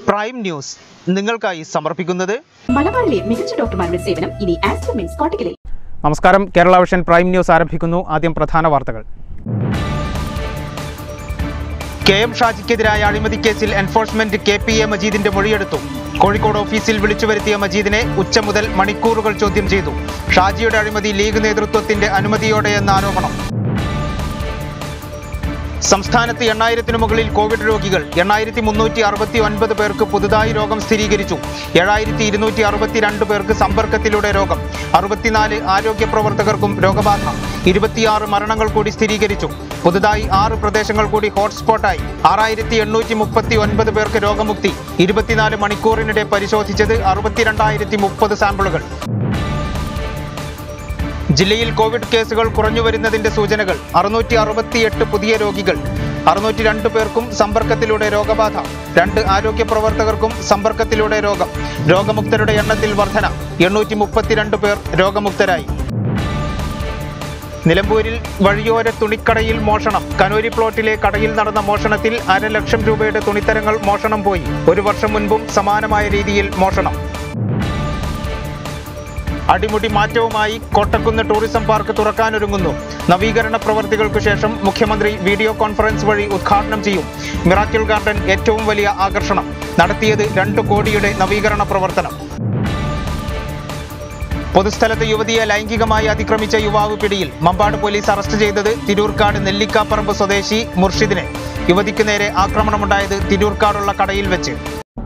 prime news നിങ്ങൾക്കായി സമർപ്പിക്കുന്നത് മലബാറിലെ മികച്ച ഡോക്ടർമാരുടെ സേവനം ഇനി ആസ്ട്രോ മിംസ് കോട്ടക്കലിൽ നമസ്കാരം കേരള വിഷൻ പ്രൈം ന്യൂസ് ആരംഭിക്കുന്നു ആദ്യം പ്രധാന വാർത്തകൾ കെ എം ഷാജിക്കെതിരായ അഴിമതി കേസിൽ എൻഫോഴ്സ്മെന്റ് കെ പി എ മജീദിന്റെ മൊഴിയെടുത്തു കോഴിക്കോട് ഓഫീസിൽ വിളിച്ചു വരുത്തിയ മജീദിനെ ഉച്ച മുതൽ മണിക്കൂറുകൾ ചോദ്യം ചെയ്തു ഷാജിയുടെ അഴിമതി ലീഗ് നേതൃത്വത്തിന്റെ അനുമതിയോടെയെന്ന ആരോപണം സംസ്ഥാനത്ത് എണ്ണായിരത്തിനു മുകളിൽ കോവിഡ് രോഗികൾ എണ്ണായിരത്തി മുന്നൂറ്റി അറുപത്തി ഒൻപത് പേർക്ക് പുതുതായി രോഗം സ്ഥിരീകരിച്ചു ഏഴായിരത്തി ഇരുന്നൂറ്റി അറുപത്തിരണ്ട് പേർക്ക് സമ്പർക്കത്തിലൂടെ രോഗം അറുപത്തിനാല് ആരോഗ്യ പ്രവർത്തകർക്കും രോഗബാധ ഇരുപത്തിയാറ് മരണങ്ങൾ കൂടി സ്ഥിരീകരിച്ചു പുതുതായി ആറ് പ്രദേശങ്ങൾ കൂടി ഹോട്ട്സ്പോട്ടായി ആറായിരത്തി എണ്ണൂറ്റി മുപ്പത്തി ഒൻപത് പേർക്ക് രോഗമുക്തി ഇരുപത്തിനാല് മണിക്കൂറിനിടെ പരിശോധിച്ചത് അറുപത്തിരണ്ടായിരത്തി മുപ്പത് സാമ്പിളുകൾ ജില്ലയിൽ കോവിഡ് കേസുകൾ കുറഞ്ഞു വരുന്നതിന്റെ സൂചനകൾ അറുന്നൂറ്റി അറുപത്തിയെട്ട് പുതിയ രോഗികൾ അറുന്നൂറ്റി രണ്ട് പേർക്കും സമ്പർക്കത്തിലൂടെ രോഗബാധ രണ്ട് ആരോഗ്യ പ്രവർത്തകർക്കും സമ്പർക്കത്തിലൂടെ രോഗം രോഗമുക്തരുടെ എണ്ണത്തിൽ വർധന എണ്ണൂറ്റി മുപ്പത്തിരണ്ട് പേർ രോഗമുക്തരായി നിലമ്പൂരിൽ വഴിയോര തുണിക്കടയിൽ മോഷണം കനൂരി പ്ലോട്ടിലെ കടയിൽ നടന്ന മോഷണത്തിൽ അര ലക്ഷം രൂപയുടെ തുണിത്തരങ്ങൾ മോഷണം പോയി ഒരു വർഷം മുൻപും സമാനമായ രീതിയിൽ മോഷണം അടിമുടി മാറ്റവുമായി കോട്ടക്കുന്ന് ടൂറിസം പാർക്ക് തുറക്കാനൊരുങ്ങുന്നു നവീകരണ പ്രവർത്തികൾക്കു ശേഷം മുഖ്യമന്ത്രി വീഡിയോ കോൺഫറൻസ് വഴി ഉദ്ഘാടനം ചെയ്യും മിറാക്കിൾ ഗാർഡൻ ഏറ്റവും വലിയ ആകർഷണം നടത്തിയത് രണ്ട് കോടിയുടെ നവീകരണ പ്രവർത്തനം പൊതുസ്ഥലത്ത് യുവതിയെ ലൈംഗികമായി അതിക്രമിച്ച യുവാവ് പിടിയിൽ മമ്പാട് പോലീസ് അറസ്റ്റ് ചെയ്തത് തിരൂർക്കാട് നെല്ലിക്കാപ്പറമ്പ് സ്വദേശി മുർഷിദിനെ യുവതിക്ക് നേരെ ആക്രമണമുണ്ടായത് തിരൂർക്കാടുള്ള കടയിൽ വെച്ച്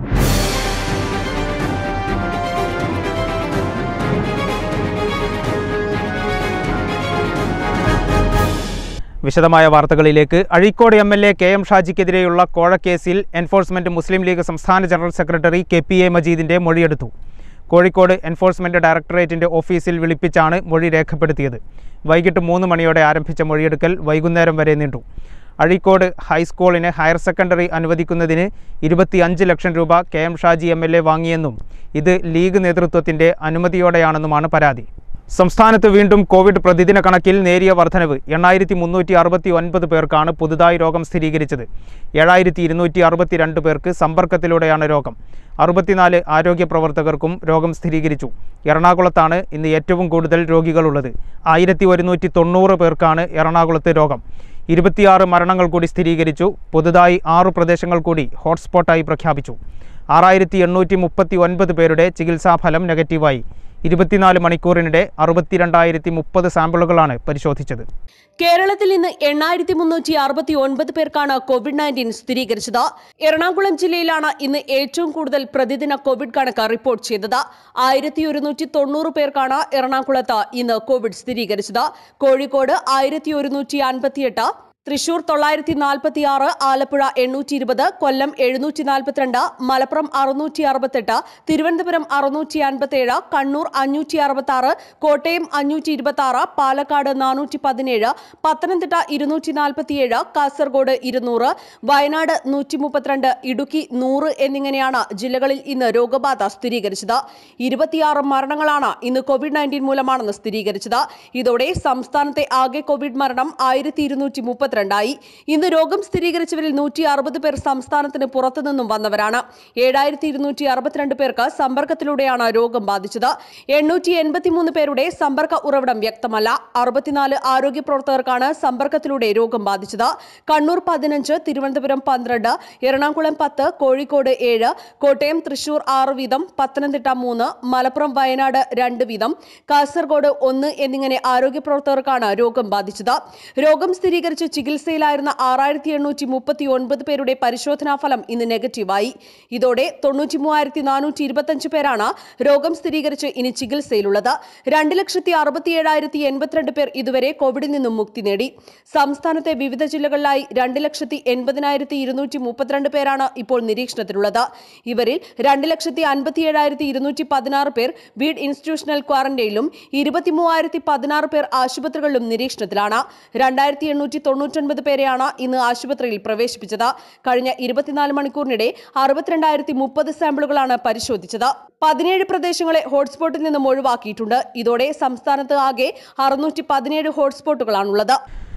വിശദമായ വാർത്തകളിലേക്ക് Azhikode M L A K M ഷാജിക്കെതിരെയുള്ള കോഴക്കേസിൽ എൻഫോഴ്സ്മെന്റ് മുസ്ലിം ലീഗ് സംസ്ഥാന general secretary K P A മജീദിന്റെ മൊഴിയെടുത്തു കോഴിക്കോട് എൻഫോഴ്സ്മെന്റ് ഡയറക്ടറേറ്റിന്റെ ഓഫീസിൽ വിളിപ്പിച്ചാണ് മൊഴി രേഖപ്പെടുത്തിയത് വൈകിട്ട് മൂന്ന് മണിയോടെ ആരംഭിച്ച മൊഴിയെടുക്കൽ വൈകുന്നേരം വരെ നീണ്ടു അഴീക്കോട് ഹൈസ്കൂളിന് ഹയർ സെക്കൻഡറി അനുവദിക്കുന്നതിന് ഇരുപത്തിയഞ്ച് ലക്ഷം രൂപ K M Shaji M L A വാങ്ങിയെന്നും ഇത് ലീഗ് നേതൃത്വത്തിന്റെ അനുമതിയോടെയാണെന്നുമാണ് പരാതി സംസ്ഥാനത്ത് വീണ്ടും കോവിഡ് പ്രതിദിന കണക്കിൽ നേരിയ വർധനവ് എണ്ണായിരത്തി മുന്നൂറ്റി അറുപത്തി ഒൻപത് പേർക്കാണ് പുതുതായി രോഗം സ്ഥിരീകരിച്ചത് ഏഴായിരത്തി ഇരുന്നൂറ്റി അറുപത്തിരണ്ട് പേർക്ക് സമ്പർക്കത്തിലൂടെയാണ് രോഗം അറുപത്തിനാല് ആരോഗ്യ പ്രവർത്തകർക്കും രോഗം സ്ഥിരീകരിച്ചു എറണാകുളത്താണ് ഇന്ന് ഏറ്റവും കൂടുതൽ രോഗികളുള്ളത് ആയിരത്തി ഒരുന്നൂറ്റി തൊണ്ണൂറ് പേർക്കാണ് എറണാകുളത്ത് രോഗം ഇരുപത്തിയാറ് മരണങ്ങൾ കൂടി സ്ഥിരീകരിച്ചു പുതുതായി ആറു പ്രദേശങ്ങൾ കൂടി ഹോട്ട്സ്പോട്ടായി പ്രഖ്യാപിച്ചു ആറായിരത്തി എണ്ണൂറ്റി മുപ്പത്തി ഒൻപത് പേരുടെ ചികിത്സാഫലം നെഗറ്റീവായി ഇരുപത്തിനാല് മണിക്കൂറിനിടെ അറുപത്തിരണ്ടായിരത്തി മുപ്പത് സാമ്പിളുകളാണ് പരിശോധിച്ചത് കേരളത്തിൽ ഇന്ന് എണ്ണായിരത്തി മുന്നൂറ്റി അറുപത്തി ഒൻപത് പേർക്കാണ് കോവിഡ് നയൻറ്റീൻ സ്ഥിരീകരിച്ചത് എറണാകുളം ജില്ലയിലാണ് ഇന്ന് ഏറ്റവും കൂടുതൽ പ്രതിദിന കോവിഡ് കണക്ക് റിപ്പോർട്ട് ചെയ്തത് ആയിരത്തി ഒരുന്നൂറ്റി തൊണ്ണൂറ് പേർക്കാണ് എറണാകുളത്ത് ഇന്ന് കോവിഡ് സ്ഥിരീകരിച്ചത് കോഴിക്കോട് ആയിരത്തി ഒരുന്നൂറ്റി അൻപത്തിയെട്ട് തൃശൂർ തൊള്ളായിരത്തി നാൽപ്പത്തി ആറ് ആലപ്പുഴ എണ്ണൂറ്റി ഇരുപത് കൊല്ലം എഴുന്നൂറ്റി നാൽപ്പത്തിരണ്ട് മലപ്പുറം അറുന്നൂറ്റി അറുപത്തെട്ട് തിരുവനന്തപുരം അറുന്നൂറ്റി അൻപത്തേഴ് കണ്ണൂർ അഞ്ഞൂറ്റി അറുപത്തി ആറ് കോട്ടയം അഞ്ഞൂറ്റി ഇരുപത്തി ആറ് പാലക്കാട് നാനൂറ്റി പതിനേഴ് പത്തനംതിട്ട ഇരുന്നൂറ്റി നാൽപ്പത്തിയേഴ് കാസർഗോഡ് ഇരുന്നൂറ് വയനാട് നൂറ്റി മുപ്പത്തിരണ്ട് ഇടുക്കി നൂറ് എന്നിങ്ങനെയാണ് ജില്ലകളിൽ ഇന്ന് രോഗബാധ സ്ഥിരീകരിച്ചത് ഇരുപത്തിയാറ് മരണങ്ങളാണ് ഇന്ന് കോവിഡ് നയൻറ്റീൻ മൂലമാണെന്ന് സ്ഥിരീകരിച്ചത് ഇതോടെ സംസ്ഥാനത്തെ ആകെ കോവിഡ് മരണം ആയിരത്തി ഇരുന്നൂറ്റി മുപ്പത്തിരണ്ടായി ഇന്ന് രോഗം സ്ഥിരീകരിച്ചവരിൽ നൂറ്റി അറുപത് പേർ സംസ്ഥാനത്തിന് പുറത്തുനിന്നും വന്നവരാണ് ഏഴായിരത്തി ഇരുന്നൂറ്റി അറുപത്തിരണ്ട് പേർക്ക് സമ്പർക്കത്തിലൂടെയാണ് രോഗം ബാധിച്ചത് എണ്ണൂറ്റി എൺപത്തിമൂന്ന് പേരുടെ സമ്പർക്ക ഉറവിടം വ്യക്തമല്ല അറുപത്തിനാല് ആരോഗ്യ പ്രവർത്തകർക്കാണ് സമ്പർക്കത്തിലൂടെ രോഗം ബാധിച്ചത് കണ്ണൂർ പതിനഞ്ച് തിരുവനന്തപുരം പന്ത്രണ്ട് എറണാകുളം പത്ത് കോഴിക്കോട് ഏഴ് കോട്ടയം തൃശൂർ ആറ് വീതം പത്തനംതിട്ട മൂന്ന് മലപ്പുറം വയനാട് രണ്ട് വീതം കാസർഗോഡ് ഒന്ന് എന്നിങ്ങനെ ആരോഗ്യ പ്രവർത്തകർക്കാണ് രോഗം ബാധിച്ചത് രോഗം സ്ഥിരീകരിച്ച് ചികിത്സയിലായിരുന്ന ആറായിരത്തി എണ്ണൂറ്റി മുപ്പത്തി ഒൻപത് പേരുടെ പരിശോധനാ ഫലം ഇന്ന് നെഗറ്റീവായി ഇതോടെ തൊണ്ണൂറ്റി മൂവായിരത്തി നാനൂറ്റി ഇരുപത്തഞ്ച് പേരാണ് രോഗം സ്ഥിരീകരിച്ച് ഇനി ചികിത്സയിലുള്ളത് രണ്ട് ലക്ഷത്തി അറുപത്തി ഏഴായിരത്തി എൺപത്തിരണ്ട് പേർ ഇതുവരെ കോവിഡിൽ നിന്നും മുക്തി നേടി സംസ്ഥാനത്തെ വിവിധ ജില്ലകളിലായി രണ്ട് ലക്ഷത്തി എൺപതിനായിരത്തി ഇരുന്നൂറ്റി മുപ്പത്തിരണ്ട് പേരാണ് ഇപ്പോൾ നിരീക്ഷണത്തിലുള്ളത് ഇവരിൽ രണ്ട് ലക്ഷത്തി അൻപത്തി ഏഴായിരത്തി ഇരുന്നൂറ്റി പതിനാറ് പേർ വീട് ഇൻസ്റ്റിറ്റ്യൂഷണൽ ക്വാറന്റൈനിലും ഇരുപത്തി മൂവായിരത്തി പതിനാറ് പേർ ആശുപത്രികളിലും നിരീക്ഷണത്തിലാണ് രണ്ടായിരത്തി എണ്ണൂറ്റി തൊണ്ണൂറ്റൊൻപത് പേരെയാണ് ഇന്ന് ആശുപത്രിയിൽ പ്രവേശിപ്പിച്ചത് കഴിഞ്ഞ ഇരുപത്തിനാല് മണിക്കൂറിനിടെ അറുപത്തിരണ്ടായിരത്തി മുപ്പത് സാമ്പിളുകളാണ് പരിശോധിച്ചത് പതിനേഴ് പ്രദേശങ്ങളെ ഹോട്ട്സ്പോട്ടിൽ നിന്നും ഒഴിവാക്കിയിട്ടുണ്ട് ഇതോടെ സംസ്ഥാനത്ത് ആകെ അറുന്നൂറ്റി പതിനേഴ് ഹോട്ട്സ്പോട്ടുകളാണുള്ളത്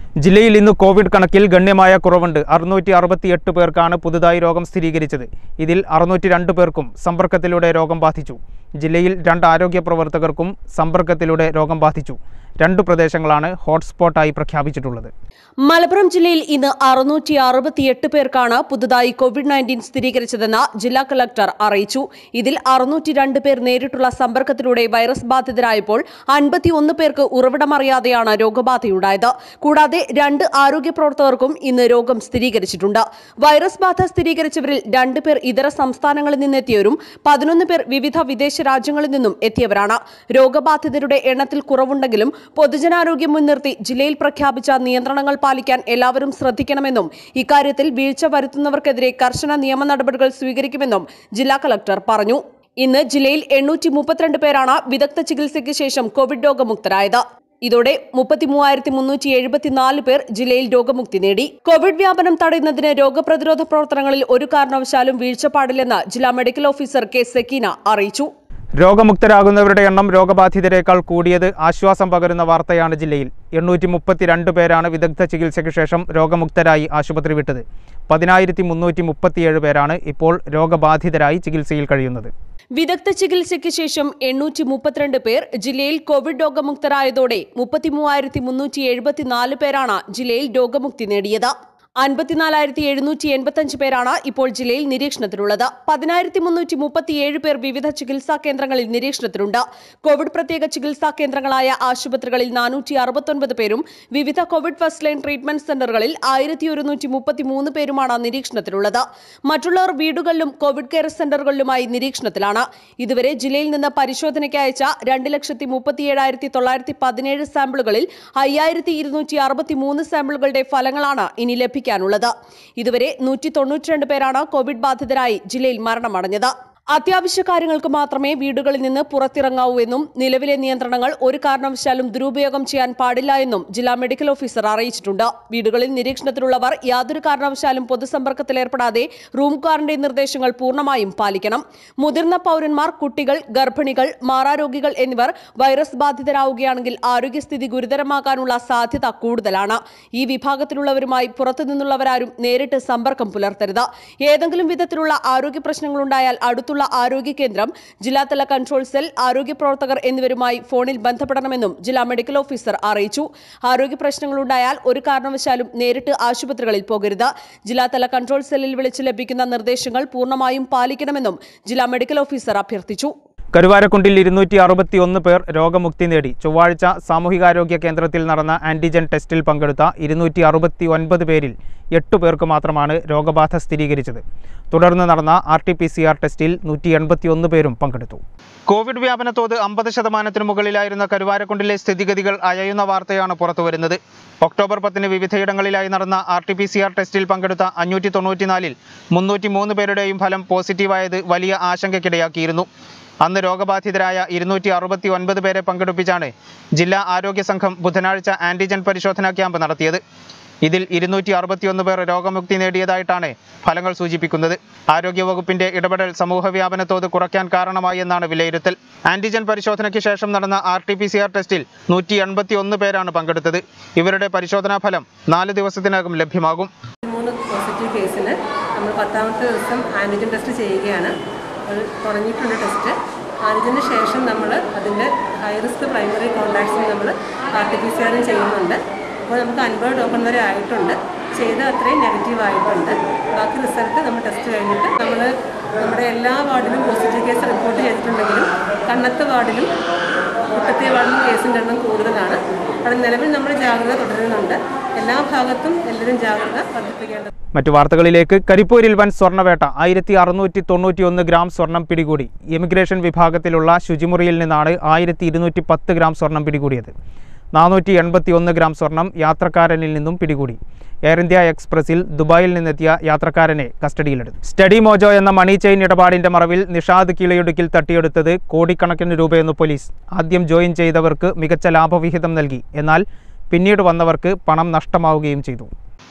ജില്ലയിൽ ഇന്ന് കോവിഡ് കണക്കിൽ ഗണ്യമായ കുറവുണ്ട് അറുന്നൂറ്റി അറുപത്തിയെട്ട് പേർക്കാണ് പുതുതായി രോഗം സ്ഥിരീകരിച്ചത് ഇതിൽ അറുന്നൂറ്റി രണ്ട് പേർക്കും സമ്പർക്കത്തിലൂടെ രോഗം ബാധിച്ചു ജില്ലയിൽ രണ്ട് ആരോഗ്യ പ്രവർത്തകർക്കും സമ്പർക്കത്തിലൂടെ രോഗം ബാധിച്ചു രണ്ട് പ്രദേശങ്ങളാണ് ഹോട്ട്സ്പോട്ടായി പ്രഖ്യാപിച്ചിട്ടുള്ളത് മലപ്പുറം ജില്ലയിൽ ഇന്ന് അറുന്നൂറ്റി അറുപത്തിയെട്ട് പേർക്കാണ് പുതുതായി കോവിഡ് നയൻറ്റീൻ സ്ഥിരീകരിച്ചതെന്ന് ജില്ലാ കളക്ടർ അറിയിച്ചു ഇതിൽ അറുന്നൂറ്റി രണ്ട് പേർ നേരിട്ടുള്ള സമ്പർക്കത്തിലൂടെ വൈറസ് ബാധിതരായപ്പോൾ അൻപത്തിയൊന്ന് പേർക്ക് ഉറവിടമറിയാതെയാണ് രോഗബാധയുണ്ടായത് കൂടാതെ രണ്ട് ആരോഗ്യ പ്രവർത്തകർക്കും ഇന്ന് രോഗം സ്ഥിരീകരിച്ചിട്ടുണ്ട് വൈറസ് ബാധ സ്ഥിരീകരിച്ചവരിൽ രണ്ട് പേർ ഇതര സംസ്ഥാനങ്ങളിൽ നിന്നെത്തിയവരും പതിനൊന്ന് പേർ വിവിധ വിദേശ രാജ്യങ്ങളിൽ നിന്നും എത്തിയവരാണ് രോഗബാധിതരുടെ എണ്ണത്തിൽ കുറവുണ്ടെങ്കിലും പൊതുജനാരോഗ്യം മുൻനിർത്തി ജില്ലയിൽ പ്രഖ്യാപിച്ച നിയന്ത്രണങ്ങൾ പാലിക്കാൻ എല്ലാവരും ശ്രദ്ധിക്കണമെന്നും ഇക്കാര്യത്തിൽ വീഴ്ച വരുത്തുന്നവർക്കെതിരെ കർശന നിയമ നടപടികൾ സ്വീകരിക്കുമെന്നും ജില്ലാ കളക്ടർ പറഞ്ഞു ഇന്ന് ജില്ലയിൽ എണ്ണൂറ്റി മുപ്പത്തിരണ്ട് പേരാണ് വിദഗ്ധ ചികിത്സയ്ക്ക് ശേഷം കോവിഡ് രോഗമുക്തരായത് ഇതോടെ മുപ്പത്തി മൂവായിരത്തി മുന്നൂറ്റി എഴുപത്തിനാല് പേർ ജില്ലയിൽ രോഗമുക്തി നേടി കോവിഡ് വ്യാപനം തടയുന്നതിന് രോഗപ്രതിരോധ പ്രവർത്തനങ്ങളിൽ ഒരു കാരണവശാലും വീഴ്ച പാടില്ലെന്ന് ജില്ലാ മെഡിക്കൽ ഓഫീസർ കെ സക്കീന അറിയിച്ചു രോഗമുക്തരാകുന്നവരുടെ എണ്ണം രോഗബാധിതരെക്കാൾ കൂടിയത് ആശ്വാസം പകരുന്ന വാർത്തയാണ് ജില്ലയിൽ എണ്ണൂറ്റി മുപ്പത്തിരണ്ട് പേരാണ് വിദഗ്ധ ചികിത്സയ്ക്ക് ശേഷം രോഗമുക്തരായി ആശുപത്രി വിട്ടത് പതിനായിരത്തി മുന്നൂറ്റി മുപ്പത്തിയേഴ് പേരാണ് ഇപ്പോൾ രോഗബാധിതരായി ചികിത്സയിൽ കഴിയുന്നത് വിദഗ്ധ ചികിത്സയ്ക്ക് ശേഷം എണ്ണൂറ്റി മുപ്പത്തിരണ്ട് പേർ ജില്ലയിൽ കോവിഡ് രോഗമുക്തരായതോടെ മുപ്പത്തി മൂവായിരത്തി മുന്നൂറ്റി എഴുപത്തിനാല് പേരാണ് ജില്ലയിൽ രോഗമുക്തി നേടിയത് അൻപത്തിനാലായിരത്തി എഴുന്നൂറ്റി എൺപത്തഞ്ച് പേരാണ് ഇപ്പോൾ ജില്ലയിൽ നിരീക്ഷണത്തിലുള്ളത് പതിനായിരത്തി മുന്നൂറ്റി മുപ്പത്തിയേഴ് പേർ വിവിധ ചികിത്സാ കേന്ദ്രങ്ങളിൽ നിരീക്ഷണത്തിലുണ്ട് കോവിഡ് പ്രത്യേക ചികിത്സാ കേന്ദ്രങ്ങളായ ആശുപത്രികളിൽ നാനൂറ്റി അറുപത്തൊൻപത് പേരും വിവിധ കോവിഡ് ഫസ്റ്റ് ലൈൻ ട്രീറ്റ്മെന്റ് സെന്ററുകളിൽ ആയിരത്തി ഒരുന്നൂറ്റി മുപ്പത്തിമൂന്ന് പേരുമാണ് നിരീക്ഷണത്തിലുള്ളത് മറ്റുള്ളവർ വീടുകളിലും കോവിഡ് കെയർ സെന്ററുകളിലുമായി നിരീക്ഷണത്തിലാണ് ഇതുവരെ ജില്ലയിൽ നിന്ന് പരിശോധനയ്ക്ക് അയച്ച രണ്ട് ലക്ഷത്തി മുപ്പത്തിയേഴായിരത്തി തൊള്ളായിരത്തി പതിനേഴ് സാമ്പിളുകളിൽ അയ്യായിരത്തി ഇരുന്നൂറ്റി അറുപത്തി മൂന്ന് സാമ്പിളുകളുടെ ഫലങ്ങളാണ് ഇനി ലഭിക്കാനുള്ളത് ഇതുവരെ നൂറ്റി തൊണ്ണൂറ്റിരണ്ട് പേരാണ് കോവിഡ് ബാധിതരായി ജില്ലയിൽ മരണമടഞ്ഞത് അത്യാവശ്യ കാര്യങ്ങൾക്ക് മാത്രമേ വീടുകളിൽ നിന്ന് പുറത്തിറങ്ങാവൂ എന്നും നിലവിലെ നിയന്ത്രണങ്ങൾ ഒരു കാരണവശാലും ദുരുപയോഗം ചെയ്യാൻ പാടില്ല എന്നും ജില്ലാ മെഡിക്കൽ ഓഫീസർ അറിയിച്ചിട്ടുണ്ട് വീടുകളിൽ നിരീക്ഷണത്തിലുള്ളവർ യാതൊരു കാരണവശാലും പൊതുസമ്പർക്കത്തിൽ ഏർപ്പെടാതെ റൂം ക്വാറന്റൈൻ നിർദ്ദേശങ്ങൾ പൂർണ്ണമായും പാലിക്കണം മുതിർന്ന പൗരന്മാർ കുട്ടികൾ ഗർഭിണികൾ മാറാരോഗികൾ എന്നിവർ വൈറസ് ബാധിതരാവുകയാണെങ്കിൽ ആരോഗ്യസ്ഥിതി ഗുരുതരമാകാനുള്ള സാധ്യത കൂടുതലാണ് ഈ വിഭാഗത്തിലുള്ളവരുമായി പുറത്തുനിന്നുള്ളവരാരും നേരിട്ട് സമ്പർക്കം പുലർത്തരുത് ഏതെങ്കിലും വിധത്തിലുള്ള ആരോഗ്യ പ്രശ്നങ്ങളുണ്ടായാൽ അടുത്തുള്ള ആരോഗ്യ കേന്ദ്രം ജില്ലാതല കൺട്രോൾ സെൽ ആരോഗ്യ പ്രവർത്തകർ എന്നിവരുമായി ഫോണിൽ ബന്ധപ്പെടണമെന്നും ജില്ലാ മെഡിക്കൽ ഓഫീസർ അറിയിച്ചു ആരോഗ്യ പ്രശ്നങ്ങളുണ്ടായാൽ ഒരു കാരണവശാലും നേരിട്ട് ആശുപത്രികളിൽ പോകരുത് ജില്ലാതല കൺട്രോൾ സെല്ലിൽ വിളിച്ച് ലഭിക്കുന്ന നിർദ്ദേശങ്ങൾ പൂർണ്ണമായും പാലിക്കണമെന്നും ജില്ലാ മെഡിക്കൽ ഓഫീസർ അഭ്യർത്ഥിച്ചു കരുവാരക്കുണ്ടിൽ ഇരുന്നൂറ്റി അറുപത്തി ഒന്ന് പേർ രോഗമുക്തി നേടി ചൊവ്വാഴ്ച സാമൂഹികാരോഗ്യ കേന്ദ്രത്തിൽ നടന്ന ആൻറ്റിജൻ ടെസ്റ്റിൽ പങ്കെടുത്ത ഇരുന്നൂറ്റി അറുപത്തി ഒൻപത് പേരിൽ എട്ട് പേർക്ക് മാത്രമാണ് രോഗബാധ സ്ഥിരീകരിച്ചത് തുടർന്ന് നടന്ന R T P C R ടെസ്റ്റിൽ നൂറ്റി എൺപത്തി ഒന്ന് പേരും പങ്കെടുത്തു കോവിഡ് വ്യാപന തോത് അമ്പത് ശതമാനത്തിന് മുകളിലായിരുന്ന കരുവാരക്കുണ്ടിലെ സ്ഥിതിഗതികൾ അയയുന്ന വാർത്തയാണ് പുറത്തുവരുന്നത് ഒക്ടോബർ പത്തിന് വിവിധയിടങ്ങളിലായി നടന്ന R T P C R ടെസ്റ്റിൽ പങ്കെടുത്ത അഞ്ഞൂറ്റി തൊണ്ണൂറ്റിനാലിൽ മുന്നൂറ്റി മൂന്ന് പേരുടെയും ഫലം പോസിറ്റീവായത് വലിയ ആശങ്കയ്ക്കിടയാക്കിയിരുന്നു അന്ന് രോഗബാധിതരായ ഇരുന്നൂറ്റി അറുപത്തി ഒൻപത് പേരെ പങ്കെടുപ്പിച്ചാണ് ജില്ലാ ആരോഗ്യ സംഘം ബുധനാഴ്ച ആന്റിജൻ പരിശോധനാ ക്യാമ്പ് നടത്തിയത് ഇതിൽ ഇരുന്നൂറ്റി അറുപത്തിയൊന്ന് പേർ രോഗമുക്തി നേടിയതായിട്ടാണ് ഫലങ്ങൾ സൂചിപ്പിക്കുന്നത് ആരോഗ്യവകുപ്പിന്റെ ഇടപെടൽ സമൂഹവ്യാപന തോത് കുറയ്ക്കാൻ കാരണമായി എന്നാണ് വിലയിരുത്തൽ ആന്റിജൻ പരിശോധനയ്ക്ക് ശേഷം നടന്ന R T P C R ടെസ്റ്റിൽ നൂറ്റി എൺപത്തി ഒന്ന് പേരാണ് പങ്കെടുത്തത് ഇവരുടെ പരിശോധനാ ഫലം നാല് ദിവസത്തിനകം ലഭ്യമാകും മൂന്ന് പോസിറ്റീവ് കേസിന് നമ്മൾ പത്താമത്തെ ദിവസം ആൻറ്റിജൻ ടെസ്റ്റ് ചെയ്യുകയാണ് അത് തുടങ്ങിയിട്ടുണ്ട് ടെസ്റ്റ് ആൻറ്റിജന് ശേഷം നമ്മൾ അതിൻ്റെ ഹൈ റിസ്ക് പ്രൈമറി കോൺടാക്ട്സിന് നമ്മൾ ആർ ടി പി സി ആറും ചെയ്യുന്നുണ്ട് അപ്പോൾ നമുക്ക് അൻപത് ടോക്കൺ വരെ ആയിട്ടുണ്ട് ചെയ്ത അത്രയും നെഗറ്റീവ് ആയിട്ടുണ്ട് ബാക്കി റിസൾട്ട് നമ്മൾ ടെസ്റ്റ് കഴിഞ്ഞിട്ട് നമ്മൾ നമ്മുടെ എല്ലാ വാർഡിലും പോസിറ്റീവ് കേസ് റിപ്പോർട്ട് ചെയ്തിട്ടുണ്ടെങ്കിലും കണ്ണത്ത് വാർഡിലും മുട്ടത്തെ വാർഡിലും കേസിൻ്റെ എണ്ണം കൂടുതലാണ് അവിടെ നിലവിൽ നമ്മൾ ജാഗ്രത തുടരുന്നുണ്ട് എല്ലാ ഭാഗത്തും എല്ലാവരും ജാഗ്രത വർദ്ധിപ്പിക്കേണ്ടത് മറ്റു വാർത്തകളിലേക്ക് കരിപ്പൂരിൽ വൻ സ്വർണ്ണവേട്ട ആയിരത്തി അറുന്നൂറ്റി തൊണ്ണൂറ്റി ഒന്ന് ഗ്രാം സ്വർണം പിടികൂടി ഇമിഗ്രേഷൻ വിഭാഗത്തിലുള്ള ശുചിമുറിയിൽ നിന്നാണ് ആയിരത്തി ഇരുന്നൂറ്റി പത്ത് ഗ്രാം സ്വർണം പിടികൂടിയത് നാനൂറ്റി എൺപത്തി ഒന്ന് ഗ്രാം സ്വർണം യാത്രക്കാരനിൽ നിന്നും പിടികൂടി എയർ ഇന്ത്യ എക്സ്പ്രസിൽ ദുബായിൽ നിന്നെത്തിയ യാത്രക്കാരനെ കസ്റ്റഡിയിലെടുത്തു സ്റ്റഡി മോജോ എന്ന മണി ചെയിൻ ഇടപാടിന്റെ മറവിൽ നിഷാദ് കിളിയൊടുക്കിൽ തട്ടിയെടുത്തത് കോടിക്കണക്കിന് രൂപയെന്ന് പോലീസ് ആദ്യം ജോയിൻ ചെയ്തവർക്ക് മികച്ച ലാഭവിഹിതം നൽകി എന്നാൽ പിന്നീട് വന്നവർക്ക് പണം നഷ്ടമാവുകയും ചെയ്തു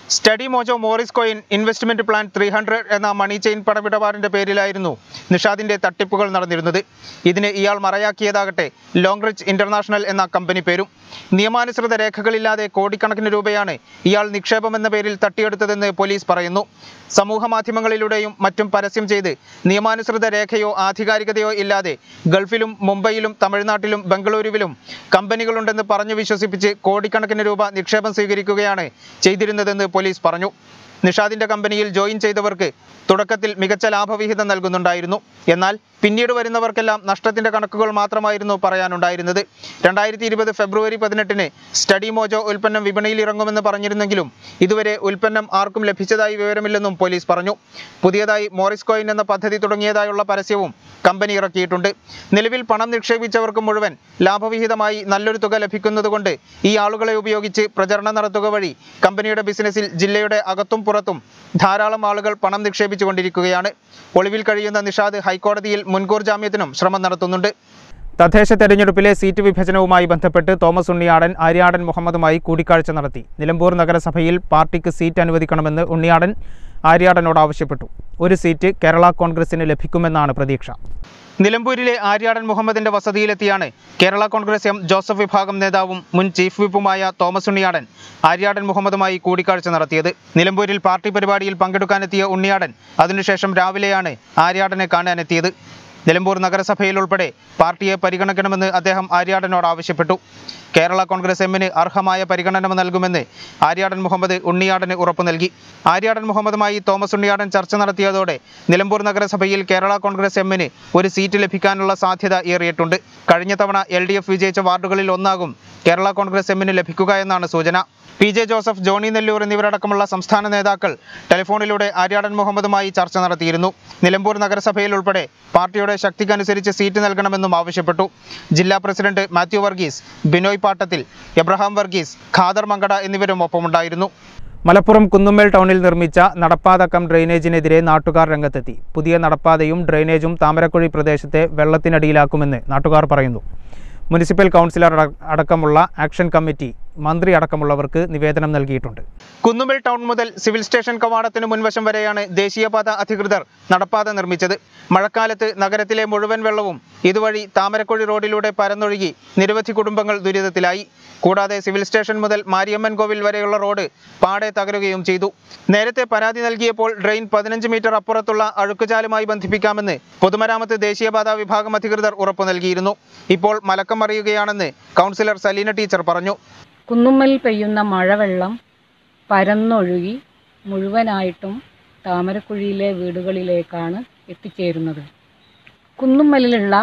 study mojo Morris coin investment plan three hundred എന്ന മണി ചെയിൻ പണമിടപാടിന്റെ പേരിലായിരുന്നു നിഷാദിന്റെ തട്ടിപ്പുകൾ നടന്നിരുന്നത് ഇതിന് ഇയാൾ മറയാക്കിയതാകട്ടെ ലോങ് റിച്ച് ഇന്റർനാഷണൽ എന്ന കമ്പനി പേരും നിയമാനുസൃത രേഖകളില്ലാതെ കോടിക്കണക്കിന് രൂപയാണ് ഇയാൾ നിക്ഷേപം എന്ന പേരിൽ തട്ടിയെടുത്തതെന്ന് പോലീസ് പറയുന്നു സമൂഹ മാധ്യമങ്ങളിലൂടെയും മറ്റും പരസ്യം ചെയ്ത് നിയമാനുസൃത രേഖയോ ആധികാരികതയോ ഇല്ലാതെ ഗൾഫിലും മുംബൈയിലും തമിഴ്നാട്ടിലും ബംഗളൂരുവിലും കമ്പനികളുണ്ടെന്ന് പറഞ്ഞു വിശ്വസിപ്പിച്ച് കോടിക്കണക്കിന് രൂപ നിക്ഷേപം സ്വീകരിക്കുകയാണ് ചെയ്തിരുന്നതെന്ന് പോലീസ് പറഞ്ഞു നിഷാദിന്റെ കമ്പനിയിൽ ജോയിൻ ചെയ്തവർക്ക് തുടക്കത്തിൽ മികച്ച ലാഭവിഹിതം നൽകുന്നുണ്ടായിരുന്നു എന്നാൽ പിന്നീട് വരുന്നവർക്കെല്ലാം നഷ്ടത്തിന്റെ കണക്കുകൾ മാത്രമായിരുന്നു പറയാനുണ്ടായിരുന്നത് രണ്ടായിരത്തി ഇരുപത് ഫെബ്രുവരി പതിനെട്ടിന് സ്റ്റഡി മോജോ ഉൽപ്പന്നം വിപണിയിൽ ഇറങ്ങുമെന്ന് പറഞ്ഞിരുന്നെങ്കിലും ഇതുവരെ ഉൽപ്പന്നം ആർക്കും ലഭിച്ചതായി വിവരമില്ലെന്നും പോലീസ് പറഞ്ഞു പുതിയതായി മോറിസ് കോയിൻ എന്ന പദ്ധതി തുടങ്ങിയതായുള്ള പരസ്യവും കമ്പനി ഇറക്കിയിട്ടുണ്ട് നിലവിൽ പണം നിക്ഷേപിച്ചവർക്ക് മുഴുവൻ ലാഭവിഹിതമായി നല്ലൊരു തുക ലഭിക്കുന്നതുകൊണ്ട് ഈ ആളുകളെ ഉപയോഗിച്ച് പ്രചരണം നടത്തുക വഴി കമ്പനിയുടെ ബിസിനസ്സിൽ ജില്ലയുടെ അകത്തും പുറത്തും ധാരാളം ആളുകൾ പണം നിക്ഷേപിച്ചുകൊണ്ടിരിക്കുകയാണ് ഒളിവിൽ കഴിയുന്ന നിഷാദ് ഹൈക്കോടതിയിൽ മുൻകൂർ ജാമ്യത്തിനും ശ്രമം നടത്തുന്നുണ്ട് തദ്ദേശ തെരഞ്ഞെടുപ്പിലെ സീറ്റ് വിഭജനവുമായി ബന്ധപ്പെട്ട് തോമസ് ഉണ്ണിയാടൻ ആര്യാടൻ മുഹമ്മദുമായി കൂടിക്കാഴ്ച നടത്തി നിലമ്പൂർ നഗരസഭയിൽ പാർട്ടിക്ക് സീറ്റ് അനുവദിക്കണമെന്ന് ഉണ്ണിയാടൻ ആര്യാടനോട് ആവശ്യപ്പെട്ടു ഒരു സീറ്റ് കേരള കോൺഗ്രസിന് ലഭിക്കുമെന്നാണ് പ്രതീക്ഷ നിലമ്പൂരിലെ ആര്യാടൻ മുഹമ്മദിന്റെ വസതിയിലെത്തിയാണ് കേരള കോൺഗ്രസ് എം ജോസഫ് വിഭാഗം നേതാവും മുൻ ചീഫ് വിപ്പുമായ തോമസ് ഉണ്ണിയാടൻ ആര്യാടൻ മുഹമ്മദുമായി കൂടിക്കാഴ്ച നടത്തിയത് നിലമ്പൂരിൽ പാർട്ടി പരിപാടിയിൽ പങ്കെടുക്കാനെത്തിയ ഉണ്ണിയാടൻ അതിനുശേഷം രാവിലെയാണ് ആര്യാടനെ കാണാനെത്തിയത് നിലമ്പൂർ നഗരസഭയിൽ ഉൾപ്പെടെ പാർട്ടിയെ പരിഗണിക്കണമെന്ന് അദ്ദേഹം ആര്യാടനോട് ആവശ്യപ്പെട്ടു കേരള കോൺഗ്രസ് എമ്മിന് അർഹമായ പരിഗണന നൽകുമെന്ന് ആര്യാടൻ മുഹമ്മദ് ഉണ്ണിയാടന് ഉറപ്പു നൽകി ആര്യാടൻ മുഹമ്മദുമായി തോമസ് ഉണ്ണിയാടൻ ചർച്ച നടത്തിയതോടെ നിലമ്പൂർ നഗരസഭയിൽ കേരള കോൺഗ്രസ് എമ്മിന് ഒരു സീറ്റ് ലഭിക്കാനുള്ള സാധ്യത ഏറിയിട്ടുണ്ട് കഴിഞ്ഞ തവണ എൽ ഡി എഫ് വിജയിച്ച വാർഡുകളിൽ ഒന്നാകും കേരള കോൺഗ്രസ് എമ്മിന് ലഭിക്കുക എന്നാണ് സൂചന പി ജെ ജോസഫ് ജോണി നെല്ലൂർ എന്നിവരടക്കമുള്ള സംസ്ഥാന നേതാക്കൾ ടെലിഫോണിലൂടെ ആര്യാടൻ മുഹമ്മദുമായി ചർച്ച നടത്തിയിരുന്നു നിലമ്പൂർ നഗരസഭയിൽ ഉൾപ്പെടെ പാർട്ടിയുടെ ശക്തിക്കനുസരിച്ച് സീറ്റ് നൽകണമെന്നും ആവശ്യപ്പെട്ടു ജില്ലാ പ്രസിഡന്റ് മാത്യു വർഗീസ് ബിനോയ് പാട്ടത്തിൽ എബ്രഹാം വർഗീസ് ഖാദർ മങ്കട എന്നിവരും ഒപ്പമുണ്ടായിരുന്നു മലപ്പുറം കുന്നുമ്മേൽ ടൗണിൽ നിർമ്മിച്ച നടപ്പാത കം ഡ്രെയിനേജിനെതിരെ നാട്ടുകാർ രംഗത്തെത്തി പുതിയ നടപ്പാതയും ഡ്രെയിനേജും താമരക്കുഴി പ്രദേശത്തെ വെള്ളത്തിനടിയിലാക്കുമെന്ന് നാട്ടുകാർ പറയുന്നു മുനിസിപ്പൽ കൗൺസിലർ അട- അടക്കമുള്ള ആക്ഷൻ കമ്മിറ്റി മന്ത്രി അടക്കമുള്ളവർക്ക് നിവേദനം നൽകിയിട്ടുണ്ട് കുന്നുമ്മൽ ടൗൺ മുതൽ സിവിൽ സ്റ്റേഷൻ കവാടത്തിന് മുൻവശം വരെയാണ് ദേശീയപാത അധികൃതർ നടപ്പാത നിർമ്മിച്ചത് മഴക്കാലത്ത് നഗരത്തിലെ മുഴുവൻ വെള്ളവും ഇതുവഴി താമരക്കുഴി റോഡിലൂടെ പരന്നൊഴുകി നിരവധി കുടുംബങ്ങൾ ദുരിതത്തിലായി കൂടാതെ സിവിൽ സ്റ്റേഷൻ മുതൽ മാരിയമ്മൻ കോവിൽ വരെയുള്ള റോഡ് പാടെ തകരുകയും ചെയ്തു നേരത്തെ പരാതി നൽകിയപ്പോൾ ഡ്രെയിൻ പതിനഞ്ച് മീറ്റർ അപ്പുറത്തുള്ള അഴുക്കുചാലുമായി ബന്ധിപ്പിക്കാമെന്ന് പൊതുമരാമത്ത് ദേശീയപാത വിഭാഗം അധികൃതർ ഉറപ്പു നൽകിയിരുന്നു ഇപ്പോൾ മലക്കം മറിയുകയാണെന്ന് കൗൺസിലർ സലീന ടീച്ചർ പറഞ്ഞു കുന്നുമ്മൽ പെയ്യുന്ന മഴവെള്ളം പരന്നൊഴുകി മുഴുവനായിട്ടും താമരക്കുഴിയിലെ വീടുകളിലേക്കാണ് എത്തിച്ചേരുന്നത് കുന്നുമ്മലിലുള്ള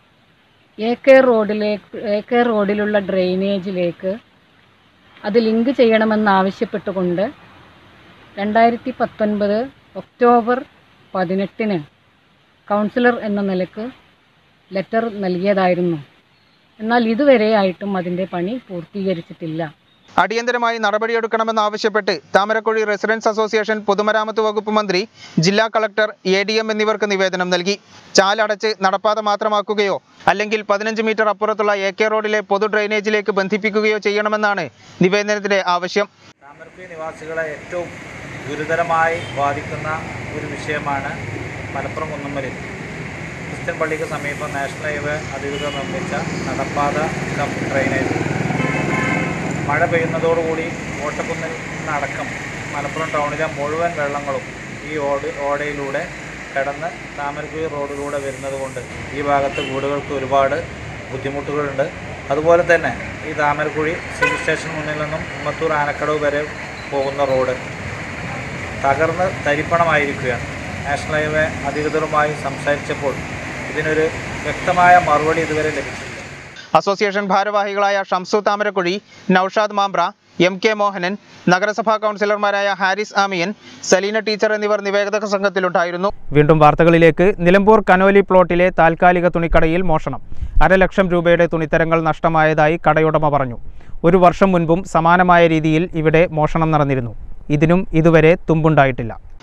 എ കെ റോഡിലേക്ക് എ കെ റോഡിലുള്ള ഡ്രെയിനേജിലേക്ക് അത് ലിങ്ക് ചെയ്യണമെന്നാവശ്യപ്പെട്ടുകൊണ്ട് രണ്ടായിരത്തി പത്തൊൻപത് ഒക്ടോബർ പതിനെട്ടിന് കൗൺസിലർ എന്ന നിലക്ക് ലെറ്റർ നൽകിയതായിരുന്നു എന്നാൽ ഇതുവരെയായിട്ടും അതിൻ്റെ പണി പൂർത്തീകരിച്ചിട്ടില്ല അടിയന്തരമായി നടപടിയെടുക്കണമെന്നാവശ്യപ്പെട്ട് താമരക്കുഴി റെസിഡൻസ് അസോസിയേഷൻ പൊതുമരാമത്ത് വകുപ്പ് മന്ത്രി ജില്ലാ കളക്ടർ എ ഡി എം എന്നിവർക്ക് നിവേദനം നൽകി ചാലടച്ച് നടപ്പാത മാത്രമാക്കുകയോ അല്ലെങ്കിൽ പതിനഞ്ച് മീറ്റർ അപ്പുറത്തുള്ള എ കെ റോഡിലെ പൊതു ഡ്രെയിനേജിലേക്ക് ബന്ധിപ്പിക്കുകയോ ചെയ്യണമെന്നാണ് നിവേദനത്തിലെ ആവശ്യം താമരക്കുഴി നിവാസികളെ ഏറ്റവും ഗുരുതരമായി ബാധിക്കുന്ന ഒരു വിഷയമാണ് മലപ്പുറം കുന്നമ്മലിൽ ക്രിസ്ത്യൻ പള്ളിക്ക് സമീപം നാഷണൽ ഹൈവേ അധികൃതർ നിർമ്മിച്ച നടപ്പാത കം ഡ്രെയിനേജ് മഴ പെയ്യുന്നതോടുകൂടി ഓട്ടക്കുന്നിൽ നിന്നടക്കം മലപ്പുറം ടൗണിലെ മുഴുവൻ വെള്ളങ്ങളും ഈ ഓട് ഓടയിലൂടെ കടന്ന് താമരക്കുഴി റോഡിലൂടെ വരുന്നത് കൊണ്ട് ഈ ഭാഗത്ത് വീടുകൾക്ക് ഒരുപാട് ബുദ്ധിമുട്ടുകളുണ്ട് അതുപോലെ തന്നെ ഈ താമരക്കുഴി സിവിൽ സ്റ്റേഷൻ മുന്നിൽ നിന്നും ഉമ്മത്തൂർ ആനക്കടവ് വരെ പോകുന്ന റോഡ് തകർന്ന് തരിപ്പണമായിരിക്കുകയാണ് നാഷണൽ ഹൈവേ അധികൃതരുമായി സംസാരിച്ചപ്പോൾ ഇതിനൊരു വ്യക്തമായ മറുപടി ഇതുവരെ ലഭിച്ചിട്ടില്ല അസോസിയേഷൻ ഭാരവാഹികളായ ഷംസു താമരക്കുഴി നൌഷാദ് മാംബ്ര എം കെ മോഹനൻ നഗരസഭാ കൗൺസിലർമാരായ ഹാരിസ് ആമിയൻ സലീന ടീച്ചർ എന്നിവർ നിവേദക സംഘത്തിലുണ്ടായിരുന്നു വീണ്ടും വാർത്തകളിലേക്ക് നിലമ്പൂർ കനോലി പ്ലോട്ടിലെ താൽക്കാലിക തുണിക്കടയിൽ മോഷണം അരലക്ഷം രൂപയുടെ തുണിത്തരങ്ങൾ നഷ്ടമായതായി കടയുടമ പറഞ്ഞു ഒരു വർഷം മുൻപും സമാനമായ രീതിയിൽ ഇവിടെ മോഷണം നടന്നിരുന്നു ഇതിനും ഇതുവരെ തുമ്പുണ്ടായിട്ടില്ല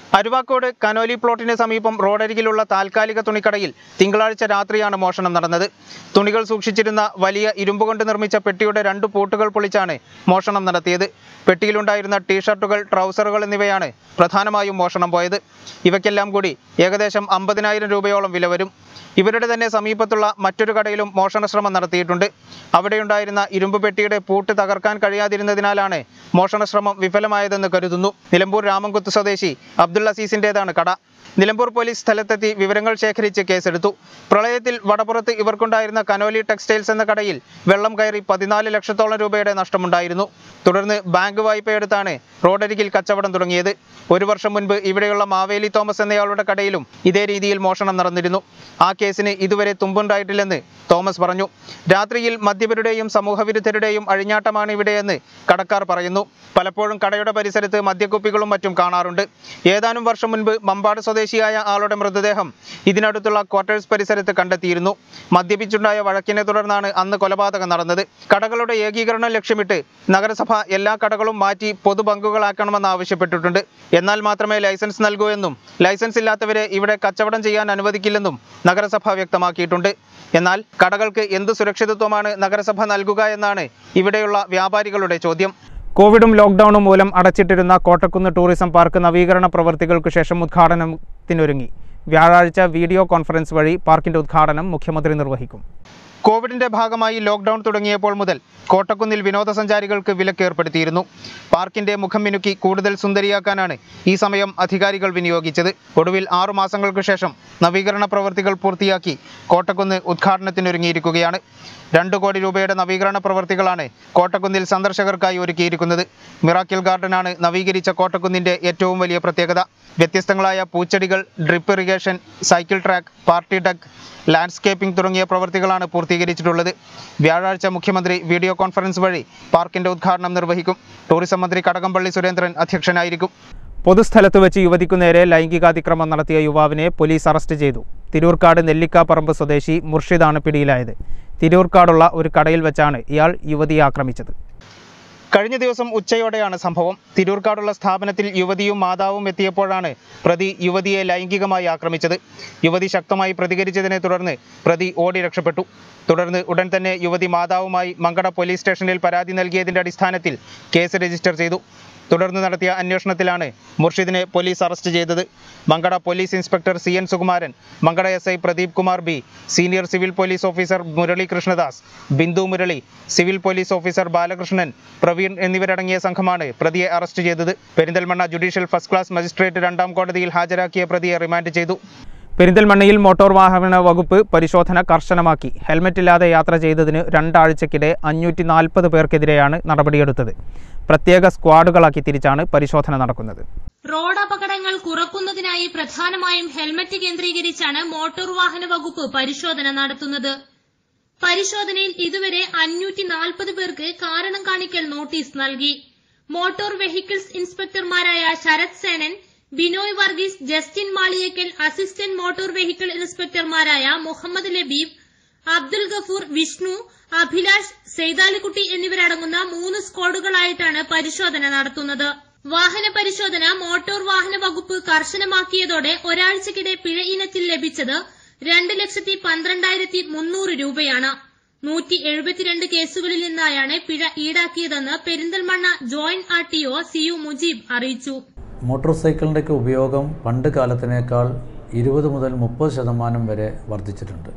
അരുവാക്കോട് കനോലി പ്ലോട്ടിന് സമീപം റോഡരികിലുള്ള താൽക്കാലിക തുണിക്കടയിൽ തിങ്കളാഴ്ച രാത്രിയാണ് മോഷണം നടന്നത് തുണികൾ സൂക്ഷിച്ചിരുന്ന വലിയ ഇരുമ്പ് കൊണ്ട് നിർമ്മിച്ച പെട്ടിയുടെ രണ്ട് പൂട്ടുകൾ പൊളിച്ചാണ് മോഷണം നടത്തിയത് പെട്ടിയിലുണ്ടായിരുന്ന ടീഷർട്ടുകൾ ട്രൗസറുകൾ എന്നിവയാണ് പ്രധാനമായും മോഷണം പോയത് ഇവയ്ക്കെല്ലാം കൂടി ഏകദേശം അമ്പതിനായിരം രൂപയോളം വില വരും ഇവരുടെ തന്നെ സമീപത്തുള്ള മറ്റൊരു കടയിലും മോഷണ ശ്രമം നടത്തിയിട്ടുണ്ട് അവിടെയുണ്ടായിരുന്ന ഇരുമ്പ് പെട്ടിയുടെ പൂട്ട് തകർക്കാൻ കഴിയാതിരുന്നതിനാലാണ് മോഷണ ശ്രമം വിഫലമായതെന്ന് കരുതുന്നു നിലമ്പൂർ രാമൻകുത്ത് സ്വദേശി അബ്ദുൾ അസീസിൻ്റെതാണ് കട നിലമ്പൂർ പോലീസ് സ്ഥലത്തെത്തി വിവരങ്ങൾ ശേഖരിച്ച് കേസെടുത്തു പ്രളയത്തിൽ വടപ്പുറത്ത് ഇവർക്കുണ്ടായിരുന്ന കനോലി ടെക്സ്റ്റൈൽസ് എന്ന കടയിൽ വെള്ളം കയറി പതിനാല് ലക്ഷത്തോളം രൂപയുടെ നഷ്ടമുണ്ടായിരുന്നു തുടർന്ന് ബാങ്ക് വായ്പയെടുത്താണ് റോഡരികിൽ കച്ചവടം തുടങ്ങിയത് ഒരു വർഷം മുൻപ് ഇവിടെയുള്ള മാവേലി തോമസ് എന്നയാളുടെ കടയിലും ഇതേ രീതിയിൽ മോഷണം നടന്നിരുന്നു ആ കേസിന് ഇതുവരെ തുമ്പുണ്ടായിട്ടില്ലെന്ന് തോമസ് പറഞ്ഞു രാത്രിയിൽ മദ്യപരുടെയും സമൂഹവിരുദ്ധരുടെയും അഴിഞ്ഞാട്ടമാണ് ഇവിടെയെന്ന് കടക്കാർ പറയുന്നു പലപ്പോഴും കടയുടെ പരിസരത്ത് മദ്യക്കുപ്പികളും മറ്റും കാണാറുണ്ട് ഏതാനും വർഷം മുൻപ് മമ്പാട് സ്വദേശിയായ ആളുടെ മൃതദേഹം ഇതിനടുത്തുള്ള ക്വാർട്ടേഴ്സ് പരിസരത്ത് കണ്ടെത്തിയിരുന്നു മദ്യപിച്ചുണ്ടായ വഴക്കിനെ തുടർന്നാണ് അന്ന് കൊലപാതകം നടന്നത് കടകളുടെ ഏകീകരണം ലക്ഷ്യമിട്ട് നഗരസഭ എല്ലാ കടകളും മാറ്റി പൊതു ബങ്കുകളാക്കണമെന്ന് ആവശ്യപ്പെട്ടിട്ടുണ്ട് എന്നാൽ മാത്രമേ ലൈസൻസ് നൽകൂ എന്നും ലൈസൻസ് ഇല്ലാത്തവരെ ഇവിടെ കച്ചവടം ചെയ്യാൻ അനുവദിക്കില്ലെന്നും നഗരസഭ വ്യക്തമാക്കിയിട്ടുണ്ട് എന്നാൽ കടകൾക്ക് എന്ത് സുരക്ഷിതത്വമാണ് നഗരസഭ നൽകുക എന്നാണ് ഇവിടെയുള്ള വ്യാപാരികളുടെ ചോദ്യം കോവിഡും ലോക്ക്ഡൌണും മൂലം അടച്ചിട്ടിരുന്ന കോട്ടക്കുന്ന് ടൂറിസം പാർക്ക് നവീകരണ പ്രവൃത്തികൾക്ക് ശേഷം ഉദ്ഘാടനത്തിനൊരുങ്ങി വ്യാഴാഴ്ച വീഡിയോ കോൺഫറൻസ് വഴി പാർക്കിന്റെ ഉദ്ഘാടനം മുഖ്യമന്ത്രി നിർവഹിക്കും കോവിഡിന്റെ ഭാഗമായി ലോക്ക്ഡൌൺ തുടങ്ങിയപ്പോൾ മുതൽ കോട്ടക്കുന്നിൽ വിനോദസഞ്ചാരികൾക്ക് വിലക്ക് ഏർപ്പെടുത്തിയിരുന്നു പാർക്കിന്റെ മുഖം മിനുക്കി കൂടുതൽ സുന്ദരിയാക്കാനാണ് ഈ സമയം അധികാരികൾ വിനിയോഗിച്ചത് ഒടുവിൽ ആറു മാസങ്ങൾക്ക് ശേഷം നവീകരണ പ്രവൃത്തികൾ പൂർത്തിയാക്കി കോട്ടക്കുന്ന് ഉദ്ഘാടനത്തിനൊരുങ്ങിയിരിക്കുകയാണ് രണ്ട് കോടി രൂപയുടെ നവീകരണ പ്രവൃത്തികളാണ് കോട്ടക്കുന്നിൽ സന്ദർശകർക്കായി ഒരുക്കിയിരിക്കുന്നത് മിറാക്കിൾ ഗാർഡനാണ് നവീകരിച്ച കോട്ടക്കുന്നിന്റെ ഏറ്റവും വലിയ പ്രത്യേകത വ്യത്യസ്തങ്ങളായ പൂച്ചെടികൾ drip irrigation cycle track party duck landscaping തുടങ്ങിയ പ്രവൃത്തികളാണ് പൂർത്തീകരിച്ചിട്ടുള്ളത് വ്യാഴാഴ്ച മുഖ്യമന്ത്രി വീഡിയോ കോൺഫറൻസ് വഴി പാർക്കിന്റെ ഉദ്ഘാടനം നിർവഹിക്കും ടൂറിസം മന്ത്രി കടകംപള്ളി സുരേന്ദ്രൻ അധ്യക്ഷനായിരിക്കും പൊതുസ്ഥലത്ത് വെച്ച് യുവതിക്കു നേരെ ലൈംഗികാതിക്രമം നടത്തിയ യുവാവിനെ പോലീസ് അറസ്റ്റ് ചെയ്തു തിരൂർക്കാട് നെല്ലിക്കാപ്പറമ്പ് സ്വദേശി മുർഷിദാണ് പിടിയിലായത് തിരൂർക്കാടുള്ള ഒരു കടയിൽ വെച്ചാണ് ഇയാൾ യുവതിയെ ആക്രമിച്ചത് കഴിഞ്ഞ ദിവസം ഉച്ചയോടെയാണ് സംഭവം തിരൂർക്കാടുള്ള സ്ഥാപനത്തിൽ യുവതിയും മാതാവും എത്തിയപ്പോഴാണ് പ്രതി യുവതിയെ ലൈംഗികമായി ആക്രമിച്ചത് യുവതി ശക്തമായി പ്രതികരിച്ചതിനെ തുടർന്ന് പ്രതി ഓടി രക്ഷപ്പെട്ടു തുടർന്ന് ഉടൻ തന്നെ യുവതി മാതാവുമായി മങ്കട പോലീസ് സ്റ്റേഷനിൽ പരാതി നൽകിയതിന്റെ അടിസ്ഥാനത്തിൽ കേസ് രജിസ്റ്റർ ചെയ്തു തുടർന്ന് നടത്തിയ അന്വേഷണത്തിലാണ് മുർഷിദിനെ പോലീസ് അറസ്റ്റ് ചെയ്തത് Mankada police inspector C N Sukumaran Mankada S I Pradeep Kumar B senior civil police officer Murali Krishnadas Bindu Murali civil police officer Balakrishnan Praveen എന്നിവരടങ്ങിയ സംഘമാണ് പ്രതിയെ അറസ്റ്റ് ചെയ്തത് Perinthalmanna judicial first class magistrate രണ്ടാം കോടതിയിൽ ഹാജരാക്കിയ പ്രതിയെ റിമാൻഡ് ചെയ്തു പെരിന്തൽമണ്ണയിൽ മോട്ടോർ വാഹന വകുപ്പ് പരിശോധന കർശനമാക്കി ഹെൽമറ്റ് ഇല്ലാതെ യാത്ര ചെയ്തതിന് രണ്ടാഴ്ചക്കിടെ അഞ്ഞൂറ്റി നാൽപ്പത് പേർക്കെതിരെയാണ് നടപടിയെടുത്തത് പ്രത്യേക സ്ക്വാഡുകളാക്കി തിരിച്ചാണ് പരിശോധന നടക്കുന്നത് റോഡ് അപകടങ്ങൾ കുറക്കുന്നതിനായി പ്രധാനമായും ഹെൽമറ്റ് കേന്ദ്രീകരിച്ചാണ് മോട്ടോർ വാഹന വകുപ്പ് പരിശോധന നടത്തുന്നത് പരിശോധനയിൽ ഇതുവരെ അഞ്ഞൂറ്റി നാൽപ്പത് പേർക്ക് കാരണം കാണിക്കൽ നോട്ടീസ് നൽകി മോട്ടോർ വെഹിക്കിൾസ് ഇൻസ്പെക്ടർമാരായ Sarath Senan Binoy Varghese Justin Maliyekkal assistant motor vehicle ഇൻസ്പെക്ടർമാരായ മുഹമ്മദ് ലബീബ് അബ്ദുൽ ഗഫൂർ വിഷ്ണു അഭിലാഷ് സെയ്താലിക്കുട്ടി എന്നിവരടങ്ങുന്ന മൂന്ന് സ്ക്വാഡുകളായിട്ടാണ് പരിശോധന നടത്തുന്നത് വാഹന പരിശോധന മോട്ടോർ വാഹന വകുപ്പ് കർശനമാക്കിയതോടെ ഒരാഴ്ചക്കിടെ പിഴ ഇനത്തിൽ ലഭിച്ചത് രണ്ട് ലക്ഷത്തി പന്ത്രണ്ടായിരത്തി മുന്നൂറ് രൂപയാണ് നൂറ്റി എഴുപത്തിരണ്ട് കേസുകളിൽ നിന്നായാണ് പിഴ ഈടാക്കിയതെന്ന് Perinthalmanna joint R T O C U Mujeeb അറിയിച്ചു മോട്ടോർ സൈക്കിളിൻ്റെയൊക്കെ ഉപയോഗം പണ്ട് കാലത്തിനേക്കാൾ ഇരുപത് മുതൽ മുപ്പത് ശതമാനം വരെ വർദ്ധിച്ചിട്ടുണ്ട്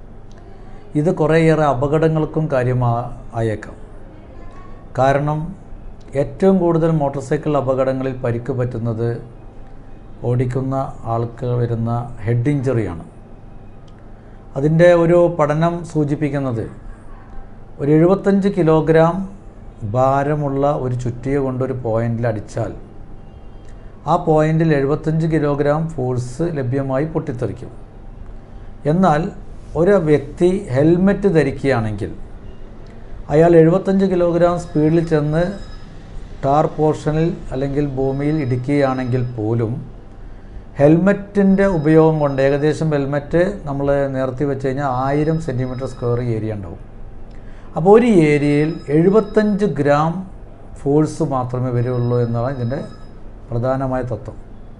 ഇത് കുറേയേറെ അപകടങ്ങൾക്കും കാര്യമായേക്കാം കാരണം ഏറ്റവും കൂടുതൽ മോട്ടോർ സൈക്കിൾ അപകടങ്ങളിൽ പരിക്ക് പറ്റുന്നത് ഓടിക്കുന്ന ആൾക്ക് വരുന്ന ഹെഡ് ഇഞ്ചറിയാണ് അതിൻ്റെ ഒരു പഠനം സൂചിപ്പിക്കുന്നത് ഒരു എഴുപത്തഞ്ച് കിലോഗ്രാം ഭാരമുള്ള ഒരു ചുറ്റിക കൊണ്ടൊരു പോയിന്റിൽ അടിച്ചാൽ ആ പോയിന്റിൽ എഴുപത്തഞ്ച് കിലോഗ്രാം ഫോഴ്സ് ലഭ്യമായി പൊട്ടിത്തെറിക്കും എന്നാൽ ഒരു വ്യക്തി ഹെൽമെറ്റ് ധരിക്കുകയാണെങ്കിൽ അയാൾ എഴുപത്തഞ്ച് കിലോഗ്രാം സ്പീഡിൽ ചെന്ന് ടാർ പോർഷനിൽ അല്ലെങ്കിൽ ഭൂമിയിൽ ഇടിക്കുകയാണെങ്കിൽ പോലും ഹെൽമെറ്റിൻ്റെ ഉപയോഗം കൊണ്ട് ഏകദേശം ഹെൽമെറ്റ് നമ്മൾ നേർത്തി വെച്ച് കഴിഞ്ഞാൽ ആയിരം സെൻറ്റിമീറ്റർ സ്ക്വയർ ഏരിയ ഉണ്ടാവും അപ്പോൾ ഒരു ഏരിയയിൽ എഴുപത്തഞ്ച് ഗ്രാം ഫോഴ്സ് മാത്രമേ വരുള്ളൂ എന്നാണ് ഇതിൻ്റെ പ്രധാനമായ തത്വം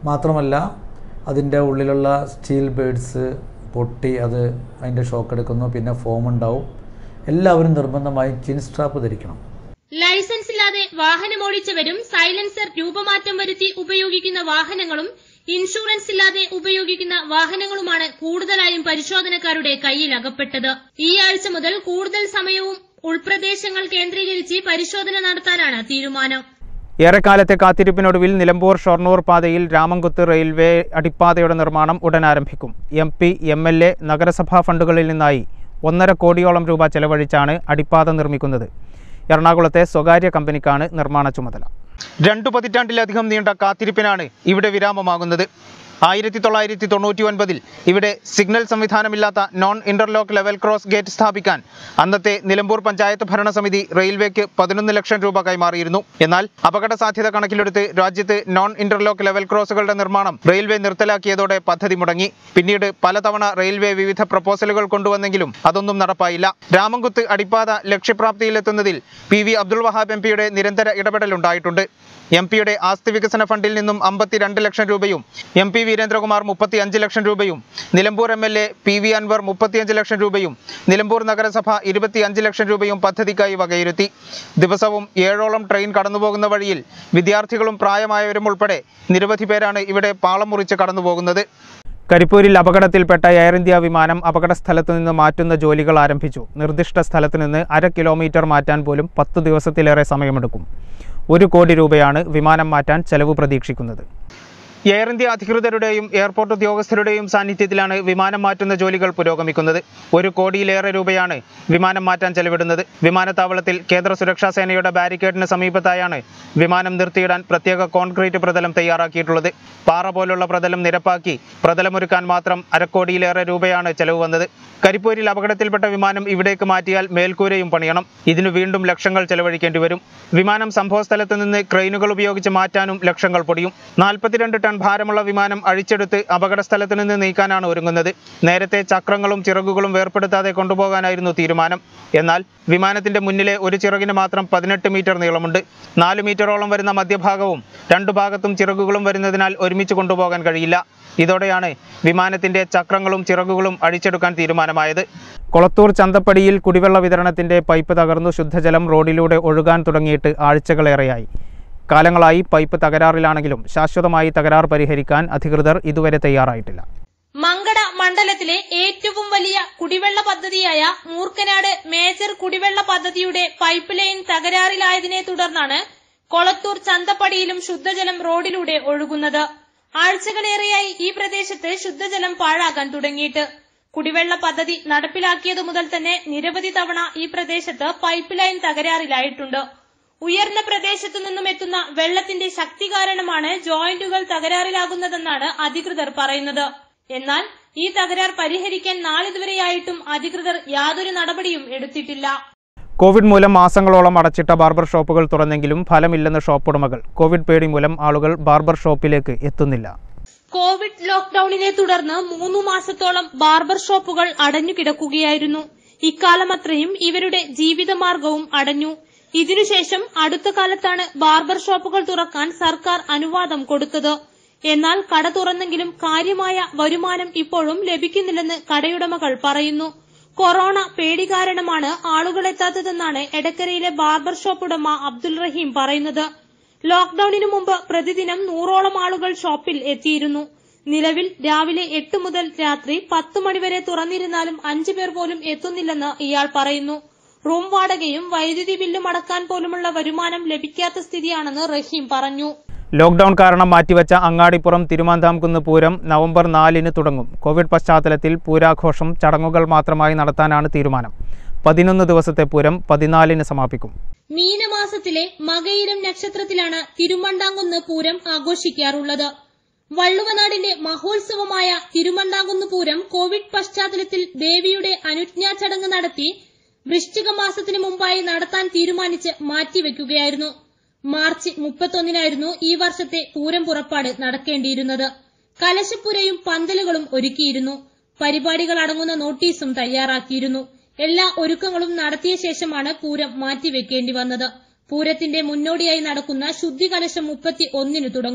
മാത്രമല്ല അതിൻ്റെ ഉള്ളിലുള്ള സ്റ്റീൽ ബേഡ്സ് പൊട്ടി അത് അതിൻ്റെ ഷോക്ക് എടുക്കുന്നു പിന്നെ ഫോം ഉണ്ടാവും എല്ലാവരും നിർബന്ധമായും ചിൻ സ്ട്രാപ്പ് ധരിക്കണം ലൈസൻസ് ഇല്ലാതെ വാഹനമോടിച്ചവരും സൈലൻസർ രൂപമാറ്റം വരുത്തി ഉപയോഗിക്കുന്ന വാഹനങ്ങളും ഇൻഷുറൻസ് ഇല്ലാതെ ഉപയോഗിക്കുന്ന വാഹനങ്ങളുമാണ് കൂടുതലായും പരിശോധനക്കാരുടെ കയ്യിൽ അകപ്പെട്ടത് ഈ ആഴ്ച മുതൽ കൂടുതൽ സമയവും ഉൾപ്രദേശങ്ങൾ കേന്ദ്രീകരിച്ച് പരിശോധന നടത്താനാണ് തീരുമാനം ഏറെക്കാലത്തെ കാത്തിരിപ്പിനൊടുവിൽ നിലമ്പൂർ ഷൊർണൂർ പാതയിൽ രാമംകുത്ത് റെയിൽവേ അടിപ്പാതയുടെ നിർമ്മാണം ഉടൻ ആരംഭിക്കും M P M L A നഗരസഭാ ഫണ്ടുകളിൽ നിന്നായി ഒന്നര കോടിയോളം രൂപ ചെലവഴിച്ചാണ് അടിപ്പാത നിർമ്മിക്കുന്നത് എറണാകുളത്തെ സ്വകാര്യ കമ്പനിക്കാണ് നിർമ്മാണ ചുമതല രണ്ടു പതിറ്റാണ്ടിലധികം നീണ്ട കാത്തിരിപ്പിനാണ് ഇവിടെ വിരാമമാകുന്നത് ആയിരത്തി തൊള്ളായിരത്തി തൊണ്ണൂറ്റി ഒൻപതിൽ ഇവിടെ സിഗ്നൽ സംവിധാനമില്ലാത്ത non interlock level cross gate സ്ഥാപിക്കാൻ അന്നത്തെ നിലമ്പൂർ പഞ്ചായത്ത് ഭരണസമിതി റെയിൽവേക്ക് പതിനൊന്ന് ലക്ഷം രൂപ കൈമാറിയിരുന്നു എന്നാൽ അപകട സാധ്യത കണക്കിലെടുത്ത് രാജ്യത്ത് നോൺ ഇന്റർലോക്ക് ലെവൽ ക്രോസുകളുടെ നിർമ്മാണം റെയിൽവേ നിർത്തലാക്കിയതോടെ പദ്ധതി മുടങ്ങി പിന്നീട് പലതവണ റെയിൽവേ വിവിധ പ്രപ്പോസലുകൾ കൊണ്ടുവന്നെങ്കിലും അതൊന്നും നടപ്പായില്ല രാമൻകുത്ത് അടിപ്പാത ലക്ഷ്യപ്രാപ്തിയിലെത്തുന്നതിൽ P V Abdul Wahab M പിയുടെ നിരന്തര ഇടപെടലുണ്ടായിട്ടുണ്ട് എം പിയുടെ ആസ്തി വികസന ഫണ്ടിൽ നിന്നും അമ്പത്തിരണ്ട് ലക്ഷം രൂപയും എം പി വീരേന്ദ്രകുമാർ മുപ്പത്തി അഞ്ച് ലക്ഷം രൂപയും Nilambur M L A P V Anvar മുപ്പത്തിയഞ്ച് ലക്ഷം രൂപയും നിലമ്പൂർ നഗരസഭ ഇരുപത്തിയഞ്ച് ലക്ഷം രൂപയും പദ്ധതിക്കായി വകയിരുത്തി ദിവസവും ഏഴോളം ട്രെയിൻ കടന്നുപോകുന്ന വഴിയിൽ വിദ്യാർത്ഥികളും പ്രായമായവരും ഉൾപ്പെടെ നിരവധി പേരാണ് ഇവിടെ പാളം മുറിച്ച് കടന്നുപോകുന്നത് കരിപ്പൂരിൽ അപകടത്തിൽപ്പെട്ട എയർ ഇന്ത്യ വിമാനം അപകട സ്ഥലത്ത് നിന്ന് മാറ്റുന്ന ജോലികൾ ആരംഭിച്ചു നിർദ്ദിഷ്ട സ്ഥലത്ത് നിന്ന് അര കിലോമീറ്റർ മാറ്റാൻ പോലും പത്ത് ദിവസത്തിലേറെ സമയമെടുക്കും ഒരു കോടി രൂപയാണ് വിമാനം മാറ്റാൻ ചെലവ് പ്രതീക്ഷിക്കുന്നത് എയർ ഇന്ത്യ അധികൃതരുടെയും എയർപോർട്ട് ഉദ്യോഗസ്ഥരുടെയും സാന്നിധ്യത്തിലാണ് വിമാനം മാറ്റുന്ന ജോലികൾ പുരോഗമിക്കുന്നത് ഒരു കോടിയിലേറെ രൂപയാണ് വിമാനം മാറ്റാൻ ചെലവിടുന്നത് വിമാനത്താവളത്തിൽ കേന്ദ്ര സുരക്ഷാ സേനയുടെ ബാരിക്കേഡിന് സമീപത്തായാണ് വിമാനം നിർത്തിയിടാൻ പ്രത്യേക കോൺക്രീറ്റ് പ്രതലം തയ്യാറാക്കിയിട്ടുള്ളത് പാറ പോലുള്ള പ്രതലം നിരപ്പാക്കി പ്രതലമൊരുക്കാൻ മാത്രം അരക്കോടിയിലേറെ രൂപയാണ് ചെലവ് വന്നത് കരിപ്പൂരിൽ അപകടത്തിൽപ്പെട്ട വിമാനം ഇവിടേക്ക് മാറ്റിയാൽ മേൽക്കൂരയും പണിയണം ഇതിനു വീണ്ടും ലക്ഷങ്ങൾ ചെലവഴിക്കേണ്ടി വരും വിമാനം സംഭവസ്ഥലത്ത് നിന്ന് ക്രെയിനുകൾ ഉപയോഗിച്ച് മാറ്റാനും ലക്ഷങ്ങൾ പൊടിയും നാൽപ്പത്തിരണ്ട് ടൺ ഭാരമുള്ള വിമാനം അഴിച്ചെടുത്ത് അപകട സ്ഥലത്ത് നിന്ന് നീക്കാനാണ് ഒരുങ്ങുന്നത് നേരത്തെ ചക്രങ്ങളും ചിറകുകളും വേർപെടുത്താതെ കൊണ്ടുപോകാനായിരുന്നു തീരുമാനം എന്നാൽ വിമാനത്തിന്റെ മുന്നിലെ ഒരു ചിറകിന് മാത്രം പതിനെട്ട് മീറ്റർ നീളമുണ്ട് നാല് മീറ്ററോളം വരുന്ന മധ്യഭാഗവും രണ്ടു ഭാഗത്തും ചിറകുകളും വരുന്നതിനാൽ ഒരുമിച്ച് കൊണ്ടുപോകാൻ കഴിയില്ല ഇതോടെയാണ് വിമാനത്തിന്റെ ചക്രങ്ങളും ചിറകുകളും അഴിച്ചെടുക്കാൻ തീരുമാനമായത് കൊളത്തൂർ ചന്തപ്പടിയിൽ കുടിവെള്ള വിതരണത്തിന്റെ പൈപ്പ് തകർന്നു ശുദ്ധജലം റോഡിലൂടെ ഒഴുകാൻ തുടങ്ങിയിട്ട് ആഴ്ചകളേറെയായി കാലങ്ങളായി പൈപ്പ് തകരാറിലാണെങ്കിലും ശാശ്വതമായി തകരാർ പരിഹരിക്കാൻ അധികൃതർ ഇതുവരെ തയ്യാറായിട്ടില്ല മങ്കട മണ്ഡലത്തിലെ ഏറ്റവും വലിയ കുടിവെള്ള പദ്ധതിയായ മൂർക്കനാട് മേജർ കുടിവെള്ള പദ്ധതിയുടെ പൈപ്പ് ലൈൻ തകരാറിലായതിനെ തുടർന്നാണ് കൊളത്തൂർ ചന്തപ്പടിയിലും ശുദ്ധജലം റോഡിലൂടെ ഒഴുകുന്നത് ആഴ്ചകളേറെയായി ഈ പ്രദേശത്ത് ശുദ്ധജലം പാഴാകാൻ തുടങ്ങിയിട്ട് കുടിവെള്ള പദ്ധതി നടപ്പിലാക്കിയതു മുതൽ തന്നെ നിരവധി തവണ ഈ പ്രദേശത്ത് പൈപ്പ് ലൈൻ തകരാറിലായിട്ടുണ്ട് ഉയർന്ന പ്രദേശത്തു നിന്നും എത്തുന്ന വെള്ളത്തിന്റെ ശക്തി കാരണമാണ് ജോയിന്റുകൾ തകരാറിലാകുന്നതെന്നാണ് അധികൃതർ പറയുന്നത് എന്നാൽ ഈ തകരാർ പരിഹരിക്കാൻ നാളിതുവരെയായിട്ടും അധികൃതർ യാതൊരു നടപടിയും എടുത്തിട്ടില്ല കോവിഡ് മൂലം മാസങ്ങളോളം അടച്ചിട്ട ബാർബർ ഷോപ്പുകൾ തുറന്നെങ്കിലും ഫലമില്ലെന്ന് ഷോപ്പ് ഉടമകൾ കോവിഡ് പേടി മൂലം ആളുകൾ ബാർബർ ഷോപ്പിലേക്ക് എത്തുന്നില്ല കോവിഡ് ലോക്ഡൌണിനെ തുടർന്ന് മൂന്നു മാസത്തോളം ബാർബർ ഷോപ്പുകൾ അടഞ്ഞു കിടക്കുകയായിരുന്നു ഇക്കാലമത്രയും ഇവരുടെ ജീവിതമാർഗവും അടഞ്ഞു ഇതിനുശേഷം അടുത്ത കാലത്താണ് ബാർബർ ഷോപ്പുകൾ തുറക്കാൻ സർക്കാർ അനുവാദം കൊടുത്തത് എന്നാൽ കട തുറന്നെങ്കിലും കാര്യമായ വരുമാനം ഇപ്പോഴും ലഭിക്കുന്നില്ലെന്ന് കടയുടമകൾ പറയുന്നു കൊറോണ പേടി കാരണമാണ് ആളുകൾ എത്താത്തതെന്നാണ് എടക്കരയിലെ ബാർബർ ഷോപ്പ് ഉടമ അബ്ദുൽ റഹീം പറയുന്നത് ലോക്ഡൌണിനു മുമ്പ് പ്രതിദിനം നൂറോളം ആളുകൾ ഷോപ്പിൽ എത്തിയിരുന്നു നിലവിൽ രാവിലെ എട്ട് മുതൽ രാത്രി പത്ത് മണിവരെ തുറന്നിരുന്നാലും അഞ്ചു പേർ പോലും എത്തുന്നില്ലെന്ന് ഇയാൾ പറയുന്നു റൂം വാടകയും വൈദ്യുതി ബില്ലും അടക്കാൻ പോലുമുള്ള വരുമാനം ലഭിക്കാത്ത സ്ഥിതിയാണെന്ന് റഹീം പറഞ്ഞു ലോക്ഡൌൺ കാരണം മാറ്റിവെച്ച അങ്ങാടിപ്പുറം തിരുമാന്താംകുന്ന് പൂരം നവംബർ നാലിന് തുടങ്ങും കോവിഡ് പശ്ചാത്തലത്തിൽ പൂരാഘോഷം ചടങ്ങുകൾ മാത്രമായി നടത്താനാണ് തീരുമാനം പതിനൊന്ന് ദിവസത്തെ പൂരം പതിനാലിന് സമാപിക്കും മീനമാസത്തിലെ മകയിരം നക്ഷത്രത്തിലാണ് തിരുമണ്ടാങ്കുന്ന് പൂരം ആഘോഷിക്കാറുള്ളത് വള്ളുവനാടിന്റെ മഹോത്സവമായ തിരുമണ്ടാങ്കുന്ന് പൂരം കോവിഡ് പശ്ചാത്തലത്തിൽ ദേവിയുടെ അനുജ്ഞാ ചടങ്ങ് നടത്തി വൃശ്ചിക മാസത്തിന് മുമ്പായി നടത്താൻ തീരുമാനിച്ച് മാറ്റിവെക്കുകയായിരുന്നു മാർച്ച് മുപ്പത്തൊന്നിനായിരുന്നു ഈ വർഷത്തെ പൂരം പുറപ്പാട് നടക്കേണ്ടിയിരുന്നത് കലശപ്പുരയും പന്തലുകളും ഒരുക്കിയിരുന്നു പരിപാടികൾ അടങ്ങുന്ന നോട്ടീസും തയ്യാറാക്കിയിരുന്നു എല്ലാ ഒരുക്കങ്ങളും നടത്തിയ ശേഷമാണ് പൂരം മാറ്റിവെക്കേണ്ടി വന്നത് പൂരത്തിന്റെ മുന്നോടിയായി നടക്കുന്ന ശുദ്ധി കലശം മുപ്പത്തി ഒന്നിന് തുടങ്ങും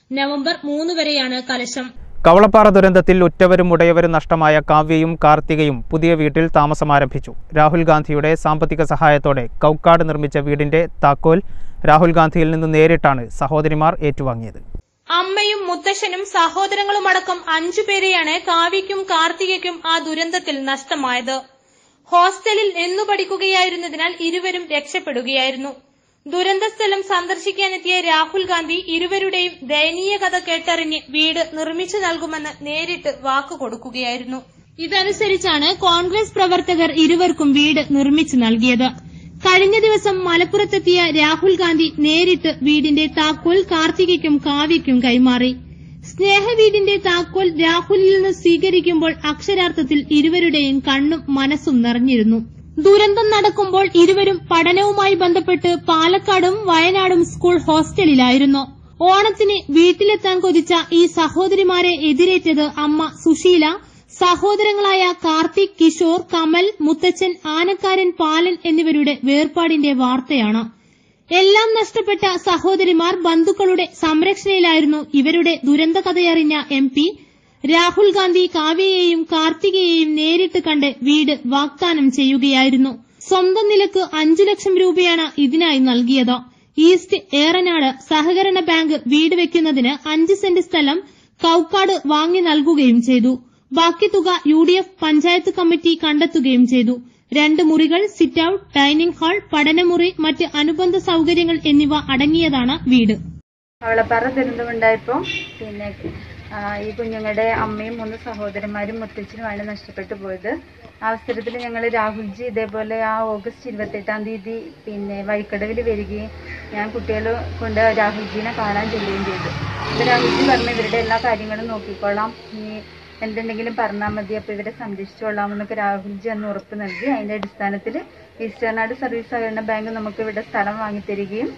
നവംബർ മൂന്ന് വരെയാണ് കലശം കവളപ്പാറ ദുരന്തത്തിൽ ഉറ്റവരും ഉടയവരും നഷ്ടമായ കാവ്യയും കാർത്തികയും പുതിയ വീട്ടിൽ താമസമാരംഭിച്ചു രാഹുൽ ഗാന്ധിയുടെ സാമ്പത്തിക സഹായത്തോടെ കൗക്കാട് നിർമ്മിച്ച വീടിന്റെ താക്കോൽ രാഹുൽ ഗാന്ധിയിൽ നിന്ന് നേരിട്ടാണ് സഹോദരിമാർ ഏറ്റുവാങ്ങിയത് അമ്മയും മുത്തശ്ശനും സഹോദരങ്ങളുമടക്കം അഞ്ചു പേരെയാണ് കാവ്യയ്ക്കും കാർത്തികയ്ക്കും ആ ദുരന്തത്തിൽ നഷ്ടമായത് ഹോസ്റ്റലിൽ എന്നു പഠിക്കുകയായിരുന്നതിനാൽ ഇരുവരും രക്ഷപ്പെടുകയായിരുന്നു ദുരന്തസ്ഥലം സന്ദർശിക്കാനെത്തിയ രാഹുൽ ഗാന്ധി ഇരുവരുടെയും ദയനീയ കഥ കേട്ടറിഞ്ഞ് വീട് നിർമ്മിച്ചു നൽകുമെന്ന് നേരിട്ട് വാക്കു കൊടുക്കുകയായിരുന്നു ഇതനുസരിച്ചാണ് കോൺഗ്രസ് പ്രവർത്തകർ ഇരുവർക്കും വീട് നിർമ്മിച്ചു നൽകിയത് കഴിഞ്ഞ ദിവസം മലപ്പുറത്തെത്തിയ രാഹുൽ ഗാന്ധി നേരിട്ട് വീടിന്റെ താക്കോൽ കാർത്തികയ്ക്കും കാവ്യയ്ക്കും കൈമാറി സ്നേഹവീടിന്റെ താക്കോൽ രാഹുലിൽ നിന്ന് സ്വീകരിക്കുമ്പോൾ അക്ഷരാർത്ഥത്തിൽ ഇരുവരുടെയും കണ്ണും മനസ്സും നിറഞ്ഞിരുന്നു ദുരന്തം നടക്കുമ്പോൾ ഇരുവരും പഠനവുമായി ബന്ധപ്പെട്ട് പാലക്കാടും വയനാടും സ്കൂൾ ഹോസ്റ്റലിലായിരുന്നു ഓണത്തിന് വീട്ടിലെത്താൻ കൊതിച്ച ഈ സഹോദരിമാരെ എതിരേറ്റത് അമ്മ സുശീല സഹോദരങ്ങളായ കാർത്തിക് കിഷോർ കമൽ മുത്തച്ഛൻ ആനക്കാരൻ പാലൻ എന്നിവരുടെ വേർപാടിന്റെ വാർത്തയാണ് എല്ലാം നഷ്ടപ്പെട്ട സഹോദരിമാർ ബന്ധുക്കളുടെ സംരക്ഷണയിലായിരുന്നു ഇവരുടെ ദുരന്ത കഥയറിഞ്ഞ എം പി രാഹുൽ ഗാന്ധി കാവ്യയെയും കാർത്തികയെയും നേരിട്ട് കണ്ട് വീട് വാഗ്ദാനം ചെയ്യുകയായിരുന്നു സ്വന്തം നിലക്ക് അഞ്ചു ലക്ഷം രൂപയാണ് ഇതിനായി നൽകിയത് ഈസ്റ്റ് ഏറനാട് സഹകരണ ബാങ്ക് വീട് വെക്കുന്നതിന് അഞ്ച് സെന്റ് സ്ഥലം കൌക്കാട് വാങ്ങി നൽകുകയും ചെയ്തു ബാക്കി തുക U D F panchayat committee കണ്ടെത്തുകയും ചെയ്തു രണ്ട് മുറികൾ സിറ്റ് ഔട്ട് ഡൈനിംഗ് ഹാൾ പഠനമുറി മറ്റ് അനുബന്ധ സൗകര്യങ്ങൾ എന്നിവ അടങ്ങിയതാണ് വീട് കവളപ്പാറ ദുരന്തമുണ്ടായപ്പോൾ പിന്നെ ആ, ഈ കുഞ്ഞുങ്ങളുടെ അമ്മയും മൂന്ന് സഹോദരന്മാരും മുത്തച്ഛനുമാണ് നഷ്ടപ്പെട്ടു പോയത് ആ അവസരത്തിൽ ഞങ്ങൾ രാഹുൽജി ഇതേപോലെ ആ ഓഗസ്റ്റ് ഇരുപത്തെട്ടാം തീയതി പിന്നെ വഴിക്കടവിൽ വരികയും ഞാൻ കുട്ടികൾ കൊണ്ട് രാഹുൽജീനെ കാണാൻ ചെല്ലുകയും ചെയ്തു അപ്പോൾ രാഹുൽജി പറഞ്ഞു ഇവരുടെ എല്ലാ കാര്യങ്ങളും നോക്കിക്കോളാം ഇനി എന്തുണ്ടെങ്കിലും പറഞ്ഞാൽ മതി അപ്പോൾ ഇവരെ സംരക്ഷിച്ചോളാം എന്നൊക്കെ രാഹുൽജി അന്ന് ഉറപ്പ് നൽകി അതിൻ്റെ അടിസ്ഥാനത്തിൽ ഈസ്റ്റേർനാട് സർവീസ് സഹകരണ ബാങ്ക് നമുക്ക് ഇവിടെ സ്ഥലം വാങ്ങിത്തരികയും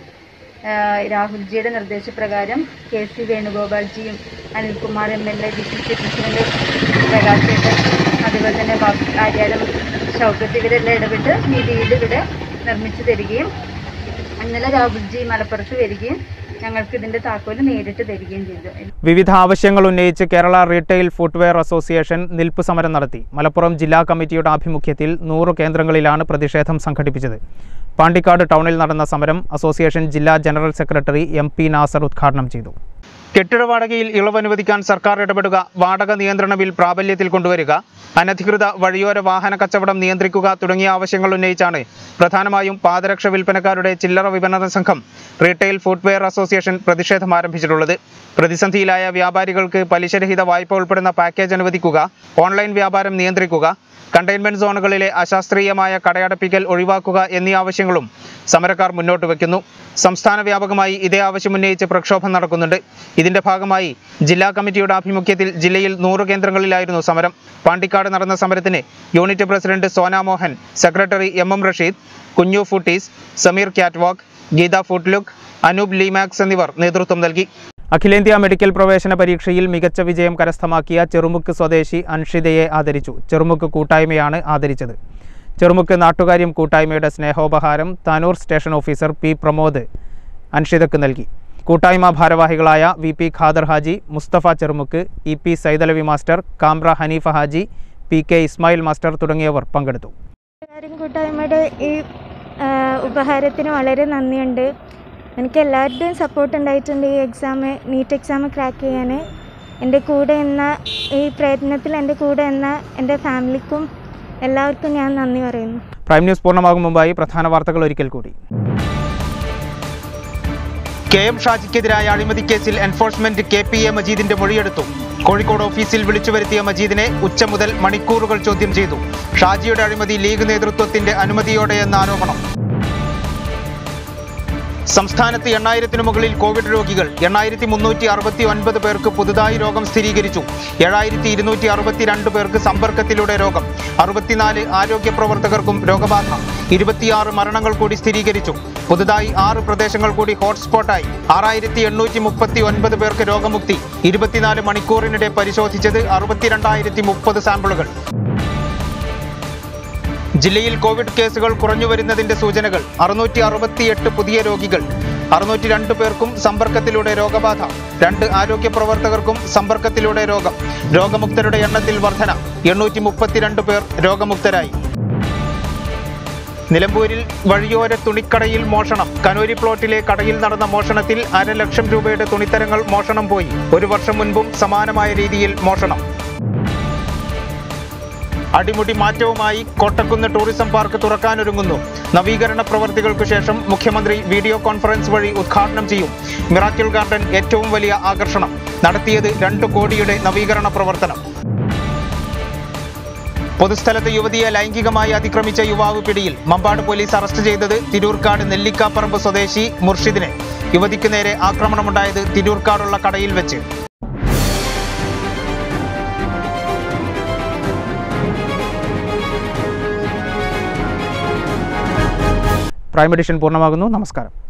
ആഹ് രാഹുൽജിയുടെ നിർദ്ദേശപ്രകാരം കെ സി വേണുഗോപാൽജിയും Anilkumar M L A D C C president പ്രകാശേട്ടൻ അതുപോലെ തന്നെ ബാബു ആര്യാടം ഷൗക്കത്ത് ഇവരെല്ലാം ഇടപെട്ട് ഈ വീട് ഇവിടെ നിർമ്മിച്ചു തരികയും ഇന്നലെ രാഹുൽജി മലപ്പുറത്ത് വരികയും ഞങ്ങൾക്ക് ഇതിന്റെ താക്കോല് നേരിട്ട് തരികയും ചെയ്തു വിവിധ ആവശ്യങ്ങൾ ഉന്നയിച്ച് കേരള റീറ്റെയിൽ ഫുട്വെയർ അസോസിയേഷൻ നിൽപ്പ് സമരം നടത്തി മലപ്പുറം ജില്ലാ കമ്മിറ്റിയുടെ ആഭിമുഖ്യത്തിൽ നൂറ് കേന്ദ്രങ്ങളിലാണ് പ്രതിഷേധം സംഘടിപ്പിച്ചത് പാണ്ടിക്കാട് ടൗണിൽ നടന്ന സമരം അസോസിയേഷൻ ജില്ലാ general secretary M P Nasar ഉദ്ഘാടനം ചെയ്തു കെട്ടിട വാടകയിൽ ഇളവ് അനുവദിക്കാൻ സർക്കാർ ഇടപെടുക വാടക നിയന്ത്രണ ബിൽ പ്രാബല്യത്തിൽ കൊണ്ടുവരിക അനധികൃത വഴിയോര വാഹന കച്ചവടം നിയന്ത്രിക്കുക തുടങ്ങിയ ആവശ്യങ്ങൾ ഉന്നയിച്ചാണ് പ്രധാനമായും പാദരക്ഷ വിൽപ്പനക്കാരുടെ ചില്ലറ വിപണന സംഘം റീറ്റെയിൽ ഫുട്വെയർ അസോസിയേഷൻ പ്രതിഷേധം ആരംഭിച്ചിട്ടുള്ളത് പ്രതിസന്ധിയിലായ വ്യാപാരികൾക്ക് പലിശരഹിത വായ്പ ഉൾപ്പെടുന്ന പാക്കേജ് അനുവദിക്കുക ഓൺലൈൻ വ്യാപാരം നിയന്ത്രിക്കുക കണ്ടെയ്ൻമെന്റ് സോണുകളിലെ അശാസ്ത്രീയമായ കടയടപ്പിക്കൽ ഒഴിവാക്കുക എന്നീ ആവശ്യങ്ങളും സമരക്കാർ മുന്നോട്ട് വയ്ക്കുന്നു സംസ്ഥാന വ്യാപകമായി ഇതേ ആവശ്യം ഉന്നയിച്ച് പ്രക്ഷോഭം നടക്കുന്നുണ്ട് ഇതിന്റെ ഭാഗമായി ജില്ലാ കമ്മിറ്റിയുടെ ആഭിമുഖ്യത്തിൽ ജില്ലയിൽ നൂറ് കേന്ദ്രങ്ങളിലായിരുന്നു സമരം പാണ്ടിക്കാട് നടന്ന സമരത്തിന് unit president Sona Mohan secretary M M Rasheed Kunju footies Sameer ക്യാറ്റ്വാക്ക് Geetha ഫുട്ലുക്ക് Anoop ലീമാക്സ് എന്നിവർ നേതൃത്വം നൽകി അഖിലേന്ത്യാ മെഡിക്കൽ പ്രവേശന പരീക്ഷയിൽ മികച്ച വിജയം കരസ്ഥമാക്കിയ ചെറുമുക്ക് സ്വദേശി അൻഷിതയെ ആദരിച്ചു ചെറുമുക്ക് കൂട്ടായ്മയാണ് ആദരിച്ചത് ചെറുമുക്ക് നാട്ടുകാര്യം കൂട്ടായ്മയുടെ സ്നേഹോപഹാരം Tanur station officer P Pramod അൻഷിതക്ക് നൽകി കൂട്ടായ്മ ഭാരവാഹികളായ V P Khader Haji Mustafa Cherumukku E P Saidalavi master Kamra Haneefa Haji P K Ismail master തുടങ്ങിയവർ പങ്കെടുത്തു കാര്യം കൂട്ടായ്മയുടെ ഈ ആ, ഉപഹാരത്തിന് വളരെ നന്ദിയുണ്ട് എനിക്ക് എല്ലാവരുടെയും സപ്പോർട്ട് ഉണ്ടായിട്ടുണ്ട് ഈ എക്സാം നീറ്റ് എക്സാം ക്രാക്ക് ചെയ്യാൻ എൻ്റെ കൂടെ എന്ന ഈ പ്രയത്നത്തിൽ എൻ്റെ കൂടെ എന്ന എൻ്റെ ഫാമിലിക്കും എല്ലാവർക്കും ഞാൻ നന്ദി പറയുന്നു പ്രൈം ന്യൂസ് പൂർണ്ണമാകും മുമ്പായി പ്രധാന വാർത്തകൾ ഒരിക്കൽ കൂടി കെ എം ഷാജിക്കെതിരായ അഴിമതി കേസിൽ എൻഫോഴ്സ്മെന്റ് കെ പി എ മജീദിന്റെ മൊഴിയെടുത്തു കോഴിക്കോട് ഓഫീസിൽ വിളിച്ചു വരുത്തിയ മജീദിനെ ഉച്ച മുതൽ മണിക്കൂറുകൾ ചോദ്യം ചെയ്തു ഷാജിയുടെ അഴിമതി ലീഗ് നേതൃത്വത്തിന്റെ അനുമതിയോടെയെന്ന ആരോപണം സംസ്ഥാനത്ത് എണ്ണായിരത്തിനു മുകളിൽ കോവിഡ് രോഗികൾ എണ്ണായിരത്തി മുന്നൂറ്റി അറുപത്തി ഒൻപത് പേർക്ക് പുതുതായി രോഗം സ്ഥിരീകരിച്ചു ഏഴായിരത്തി ഇരുന്നൂറ്റി അറുപത്തിരണ്ട് പേർക്ക് സമ്പർക്കത്തിലൂടെ രോഗം അറുപത്തിനാല് ആരോഗ്യ പ്രവർത്തകർക്കും രോഗബാധ ഇരുപത്തിയാറ് മരണങ്ങൾ കൂടി സ്ഥിരീകരിച്ചു പുതുതായി ആറ് പ്രദേശങ്ങൾ കൂടി ഹോട്ട്സ്പോട്ടായി ആറായിരത്തി എണ്ണൂറ്റി മുപ്പത്തി ഒൻപത് പേർക്ക് രോഗമുക്തി ഇരുപത്തിനാല് മണിക്കൂറിനിടെ പരിശോധിച്ചത് അറുപത്തിരണ്ടായിരത്തി മുപ്പത് സാമ്പിളുകൾ ജില്ലയിൽ കോവിഡ് കേസുകൾ കുറഞ്ഞു വരുന്നതിന്റെ സൂചനകൾ അറുന്നൂറ്റി അറുപത്തിയെട്ട് പുതിയ രോഗികൾ അറുന്നൂറ്റി രണ്ട് പേർക്കും സമ്പർക്കത്തിലൂടെ രോഗബാധ രണ്ട് ആരോഗ്യ പ്രവർത്തകർക്കും സമ്പർക്കത്തിലൂടെ രോഗം രോഗമുക്തരുടെ എണ്ണത്തിൽ വർധന എണ്ണൂറ്റി മുപ്പത്തിരണ്ട് പേർ രോഗമുക്തരായി നിലമ്പൂരിൽ വഴിയോര തുണിക്കടയിൽ മോഷണം കനോരി പ്ലോട്ടിലെ കടയിൽ നടന്ന മോഷണത്തിൽ അരലക്ഷം രൂപയുടെ തുണിത്തരങ്ങൾ മോഷണം പോയി ഒരു വർഷം മുൻപും സമാനമായ രീതിയിൽ മോഷണം അടിമുടി മാറ്റവുമായി കോട്ടക്കുന്ന് ടൂറിസം പാർക്ക് തുറക്കാനൊരുങ്ങുന്നു നവീകരണ പ്രവർത്തികൾക്കു ശേഷം മുഖ്യമന്ത്രി വീഡിയോ കോൺഫറൻസ് വഴി ഉദ്ഘാടനം ചെയ്യും മിറാക്കിൾ ഗാർഡൻ ഏറ്റവും വലിയ ആകർഷണം നടത്തിയത് രണ്ട് കോടിയുടെ നവീകരണ പ്രവർത്തനം പൊതുസ്ഥലത്ത് യുവതിയെ ലൈംഗികമായി അതിക്രമിച്ച യുവാവ് പിടിയിൽ മമ്പാട് പോലീസ് അറസ്റ്റ് ചെയ്തത് തിരൂർക്കാട് നെല്ലിക്കാപ്പറമ്പ് സ്വദേശി മുർഷിദിനെ യുവതിക്ക് നേരെ ആക്രമണമുണ്ടായത് തിരൂർക്കാടുള്ള കടയിൽ വെച്ച് പ്രൈം എഡിഷൻ പൂർണ്ണമാകുന്നു നമസ്കാരം